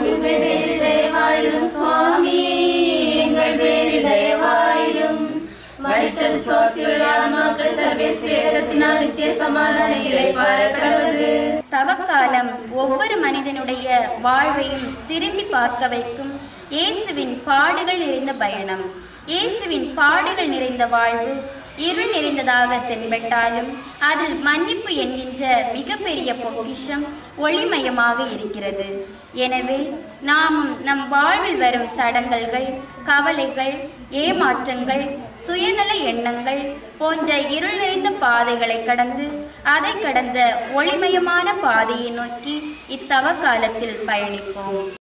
சுவாமி எங்கள் பேரில் தயவாயிரும் மரித்த விசுவாசியுள்ள ஆன்மாக்கள் சர்வேஸ்வர இயக்கத்தினால் நித்திய சமாதான இழைப்பார கடவுது தவக்காலம் ஒவ்வொரு மனிதனுடைய வாழ்வையும் திரும்பி பார்க்க வைக்கும் இயேசுவின் பாடுகள் நிறைந்த பயணம் இயேசுவின் பாடுகள் நிறைந்த வாழ்வு இருள் நிறைந்ததாக தென்பட்டாலும் அதில் மன்னிப்பு என்கின்ற மிகப்பெரிய பொக்கிஷம் ஒளிமயமாக இருக்கிறது எனவே நாமும் நம் வாழ்வில் வரும் தடங்கல்கள் கவலைகள் ஏமாற்றங்கள் சுயநல எண்ணங்கள் போன்ற இருள் நிறைந்த பாதைகளை கடந்து அதை கடந்த ஒளிமயமான பாதையை நோக்கி இத்தவ காலத்தில் பயணிப்போம்